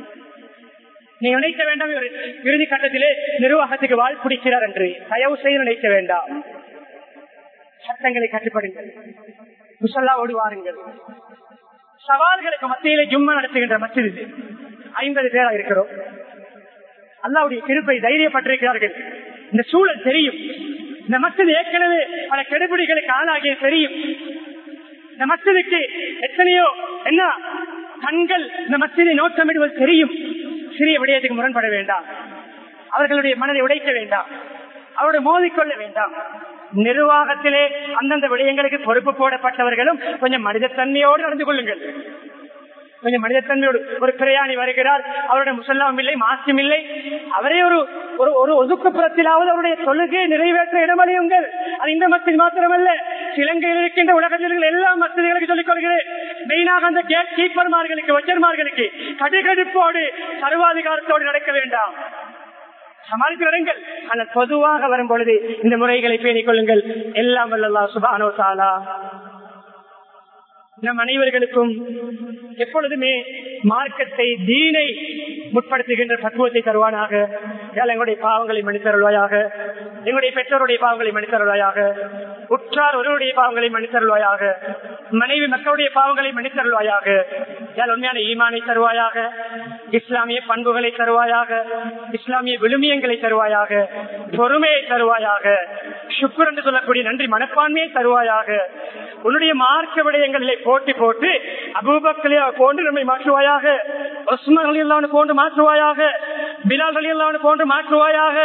நீ நினைக்க வேண்டாம் இவர் இறுதி கட்டத்திலே நிர்வாகத்துக்கு வாழ் பிடிக்கிறார் என்று தயவு செய்து நினைக்க வேண்டாம் சட்டங்களை கட்டுப்படுங்கள் முசல்லாவோடு வாருங்கள் சவால்களுக்கு மத்தியிலே ஜும்மா நடத்துகின்ற மசித் ஐம்பது பேரா இருக்கிறோம் அல்லாவுடைய திருப்பை தைரியப்பட்டிருக்கிறார்கள் இந்த சூழல் தெரியும் இந்த மக்கள் ஏற்கனவே பல கெடுபிடிகளுக்கு ஆளாகிய தெரியும் இந்த மக்களுக்கு எத்தனையோ என்ன கண்கள் இந்த மசிதை நோட்டமிடுவது தெரியும் சிறிய விடயத்துக்கு முரண்பட வேண்டாம் அவர்களுடைய மனதை உடைக்க வேண்டாம் அவருடைய மோதிக்கொள்ள வேண்டாம் நிர்வாகத்திலே அந்தந்த விடயங்களுக்கு பொறுப்பு போடப்பட்டவர்களும் கொஞ்சம் மனிதத்தன்மையோடு நடந்து கொள்ளுங்கள் கொஞ்சம் மனிதத்தன்மையோடு ஒரு பிரயாணி வருகிறார் அவருடைய முசல்லாம் இல்லை மாசியம் இல்லை அவரே ஒரு ஒரு ஒரு ஒதுக்குப்புறத்திலாவது அவருடைய தொழுகையை நிறைவேற்ற இடமளியுங்கள் அது இந்த மசித் மாத்திரமல்ல இலங்கையில் இருக்கின்ற உலகத்தில் இருக்கிற எல்லா மசிதிகளுக்கு சொல்லிக் கொள்கிறேன் மெயினாக அந்த கேட் கீப்பர்மார்களுக்கு வச்சர்மார்களுக்கு கடுகடுப்போடு சர்வாதிகாரத்தோடு நடக்க வேண்டாம் சமாளித்து வருங்கள் ஆனால் பொதுவாக வரும் பொழுது இந்த முறைகளை பேணிக் கொள்ளுங்கள் எல்லாம் வல்லல்லா சுபானோ சாலா நம் அனைவர்களுக்கும் எப்பொழுதுமே மார்க்கத்தை தீனை முற்படுத்துகின்ற பக்குவத்தை தருவானாக எங்களுடைய பாவங்களை மன்னித்தருள்வாயாக எங்களுடைய பெற்றோருடைய பாவங்களை மன்னித்தருள்வாயாக உற்றார் ஒருவருடைய பாவங்களை மன்னித்தருள்வாயாக மனைவி மக்களுடைய பாவங்களை மன்னித்தருள்வாயாக உண்மையான ஈமானை தருவாயாக இஸ்லாமிய பண்புகளை தருவாயாக இஸ்லாமிய விழுமியங்களை தருவாயாக பொறுமையை தருவாயாக சுக்குர் என்று சொல்லக்கூடிய நன்றி மனப்பான்மையை தருவாயாக உன்னுடைய மார்க்க விடயங்களிலே போட்டி போட்டு அபூபக்களே போன்று நம்மை மாற்றுவாயாக ஒஸ்மான் அலி போன்று மாற்றுவாயாக பிலால் அலி போன்று மாற்றுவாயாக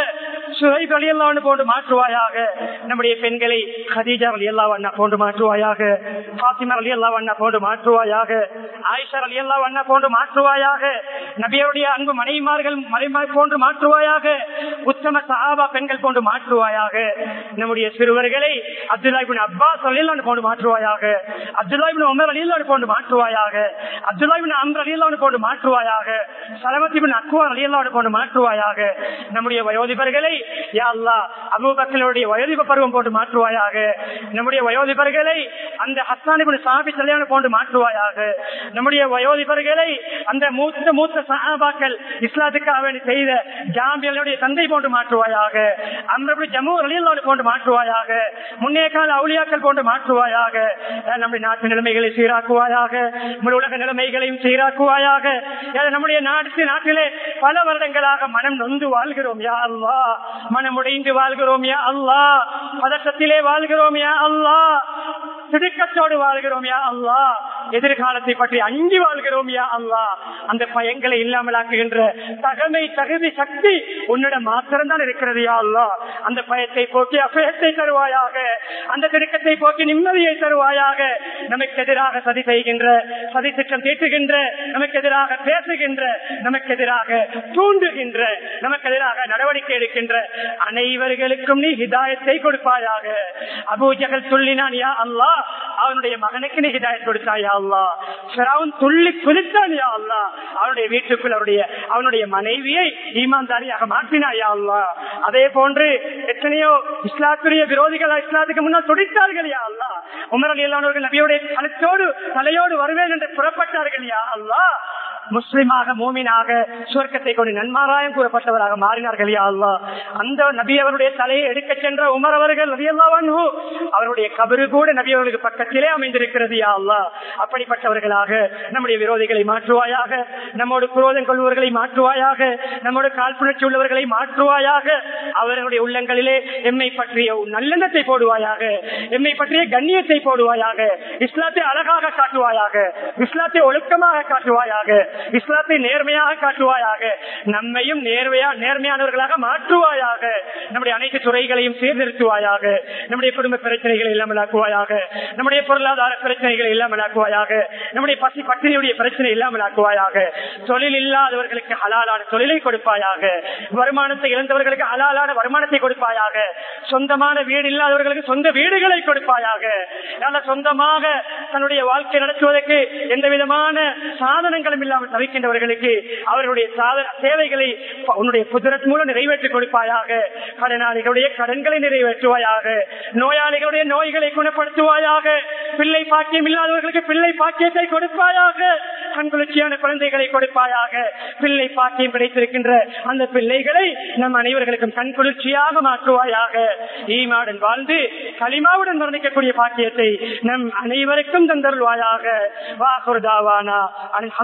சுஹைப் அலி அல்லான்னு போன்று மாற்றுவாயாக நம்முடைய பெண்களை ஹதீஜா அலி அல்லா அண்ணா போன்று மாற்றுவாயாக பாத்திமா அலி அல்லா அண்ணா போன்று மாற்றுவாயாக ஆயிஷா அலி அல்லா அண்ணா போன்று மாற்றுவாயாக நபியருடைய அன்பு மனைவிமார்கள் மறைமாய் போன்று மாற்றுவாயாக உத்தம சஹாபா பெண்கள் போன்று மாற்றுவாயாக நம்முடைய சிறுவர்களை அப்துல்லாஹிபின் அப்பாஸ் அலிலான் போன்று மாற்றுவாயாக அப்துல்லாஹிபின் உமர் அலிலான் போன்று மாற்றுவாயாக அப்துல்லாஹிபின் அம்ர் அலிலான் போன்று மாற்றுவாயாக சலமத்திபின் அக்வார் அலிலான் போன்று மாற்றுவாயாக நம்முடைய வயோதிபர்களை யா அல்லாஹ் அபூபக்கருடைய வயோதிப பருவம் போன்று மாற்றுவாயாக நம்முடைய வயோதிபர்களை அந்த ஹஸ்தானிபின் சாபி கல்யாணம் போன்று மாற்றுவாயாக நம்முடைய வயோதிபர்களை அந்த மூத்த மூத்த சஹாபாக்கள் இஸ்லாத்துக்காக வேண்டி செய்த ஜாம்பியலுடைய தந்தை போன்று மாற்றுவாயாக அம்ரபு ஜம்மு அலியல்லோடு போன்று மாற்றுவாயாக முன்னே கால அவுளியாக்கள் போன்று மாற்றுவாயாக அஹ் நம்முடைய நாட்டு நிலைமைகளை சீராக்குவாயாக நம்முடைய உலக நிலைமைகளையும் சீராக்குவாயாக அஹ் நம்முடைய நாட்டு நாட்டிலே பல வருடங்களாக மனம் நொந்து வாழ்கிறோம் யா அல்லா மனம் உடைந்து வாழ்கிறோம் யா அல்லா பதட்டத்திலே வாழ்கிறோம் யா அல்லா திடுக்கத்தோடு வாழ்கிறோம் யா அல்லா எதிர்காலத்தை பற்றி அஞ்சி வாழ்கிறோம் யா அல்லா அந்த பயங்களை இல்லாமலாக்குகின்ற தகமை தகுதி சக்தி உன்னிடம் மாத்திரம்தான் இருக்கிறது யா அல்லா அந்த பயத்தை போக்கி அபயத்தை தருவாயாக அந்த திடுக்கத்தை போக்கி நிம்மதியை தருவாயாக நமக்கு எதிராக சதி செய்கின்ற சதி திட்டம் தீட்டுகின்ற நமக்கு எதிராக பேசுகின்ற நமக்கு எதிராக தூண்டுகின்ற நமக்கு எதிராக நடவடிக்கை எடுக்கின்ற அனைவர்களுக்கும் நீ ஹிதாயத்தை கொடுப்பாயாக அபூஜகல் துள்ளினான் யா அல்லா அவனுடைய மகனுக்கு நீ ஹிதாயத் கொடுத்தாயா அல்லா பிறவுன் துள்ளி குதித்தான் யா அல்லா அவனுடைய வீட்டுக்குள் அவருடைய அவனுடைய மனைவியை ஈமான்தாரியாக மாற்றினாயா அல்லா அதே போன்று எத்தனையோ இஸ்லாத்துடைய விரோதிகள் இஸ்லாத்துக்கு முன்னால் துடித்தார்கள் யா அல்லா உமர் அலி அல்லானவர்கள் நபியோடைய தலைச்சோடு தலையோடு வருவேன் என்று புறப்பட்டார்கள் யா அல்லா முஸ்லிமாக மூமினாக சுவர்க்கத்தை கொண்டு நன்மாராயம் கூறப்பட்டவராக மாறினார்கள் யா அல்லா அந்த நபி அவருடைய தலையை எடுக்க சென்ற உமர் அவர்கள் நபி அல்லாவானு அவருடைய கபரு கூட நபி அவர்களுக்கு பக்கத்திலே அமைந்திருக்கிறது யா அல்லா அப்படிப்பட்டவர்களாக நம்முடைய விரோதிகளை மாற்றுவாயாக நம்மோடு குரோதம் கொள்வர்களை மாற்றுவாயாக நம்மோடு காழ்ப்புணர்ச்சி உள்ளவர்களை மாற்றுவாயாக அவர்களுடைய உள்ளங்களிலே எம்மை பற்றிய நல்லெண்ணத்தை போடுவாயாக எம்மை பற்றிய கண்ணியத்தை போடுவாயாக இஸ்லாத்தை அழகாக காட்டுவாயாக இஸ்லாத்தை ஒழுக்கமாக காட்டுவாயாக இஸ்லாத்தை நேர்மையாக காட்டுவாயாக நம்மையும் நேர்மையா நேர்மையானவர்களாக மாற்றுவாயாக நம்முடைய அனைத்து துறைகளையும் சீர்திருத்துவாயாக நம்முடைய குடும்ப பிரச்சனைகளை இல்லாமலாக்குவாயாக நம்முடைய பொருளாதார பிரச்சனைகளை இல்லாமலாக்குவாயாக நம்முடைய பசி பட்டினியுடைய பிரச்சனை இல்லாமலாக்குவாயாக தொழில் இல்லாதவர்களுக்கு ஹலாலான தொழிலை கொடுப்பாயாக வருமானத்தை இழந்தவர்களுக்கு ஹலாலான வருமானத்தை கொடுப்பாயாக சொந்தமான வீடு இல்லாதவர்களுக்கு சொந்த வீடுகளை கொடுப்பாயாக நல்ல சொந்தமாக தன்னுடைய வாழ்க்கை நடத்துவதற்கு எந்த விதமான சாதனங்களும் இல்லாமல் தவிக்கின்றவர்களுக்கு அவர்களுடைய சாதன தேவைகளை உன்னுடைய குதிரத் மூலம் நிறைவேற்றிக் கொடுப்பாயாக கடனாளிகளுடைய கடன்களை நிறைவேற்றுவாயாக நோயாளிகளுடைய நோய்களை குணப்படுத்துவாயாக பிள்ளை பாக்கியம் இல்லாதவர்களுக்கு பிள்ளை பாக்கியத்தை கொடுப்பாயாக கண்குளிர்ச்சியான குழந்தைகளை கொடுப்பாயாக பிள்ளை பாக்கியம் கிடைத்திருக்கின்ற அந்த பிள்ளைகளை நம் அனைவர்களுக்கும் கண்குளிர்ச்சியாக மாற்றுவாயாக ஈமாவுடன் வாழ்ந்து களிமாவுடன் மரணிக்கக்கூடிய பாக்கியத்தை நம் அனைவருக்கும் தந்தருள்வாயாக வாகுர்தாவானா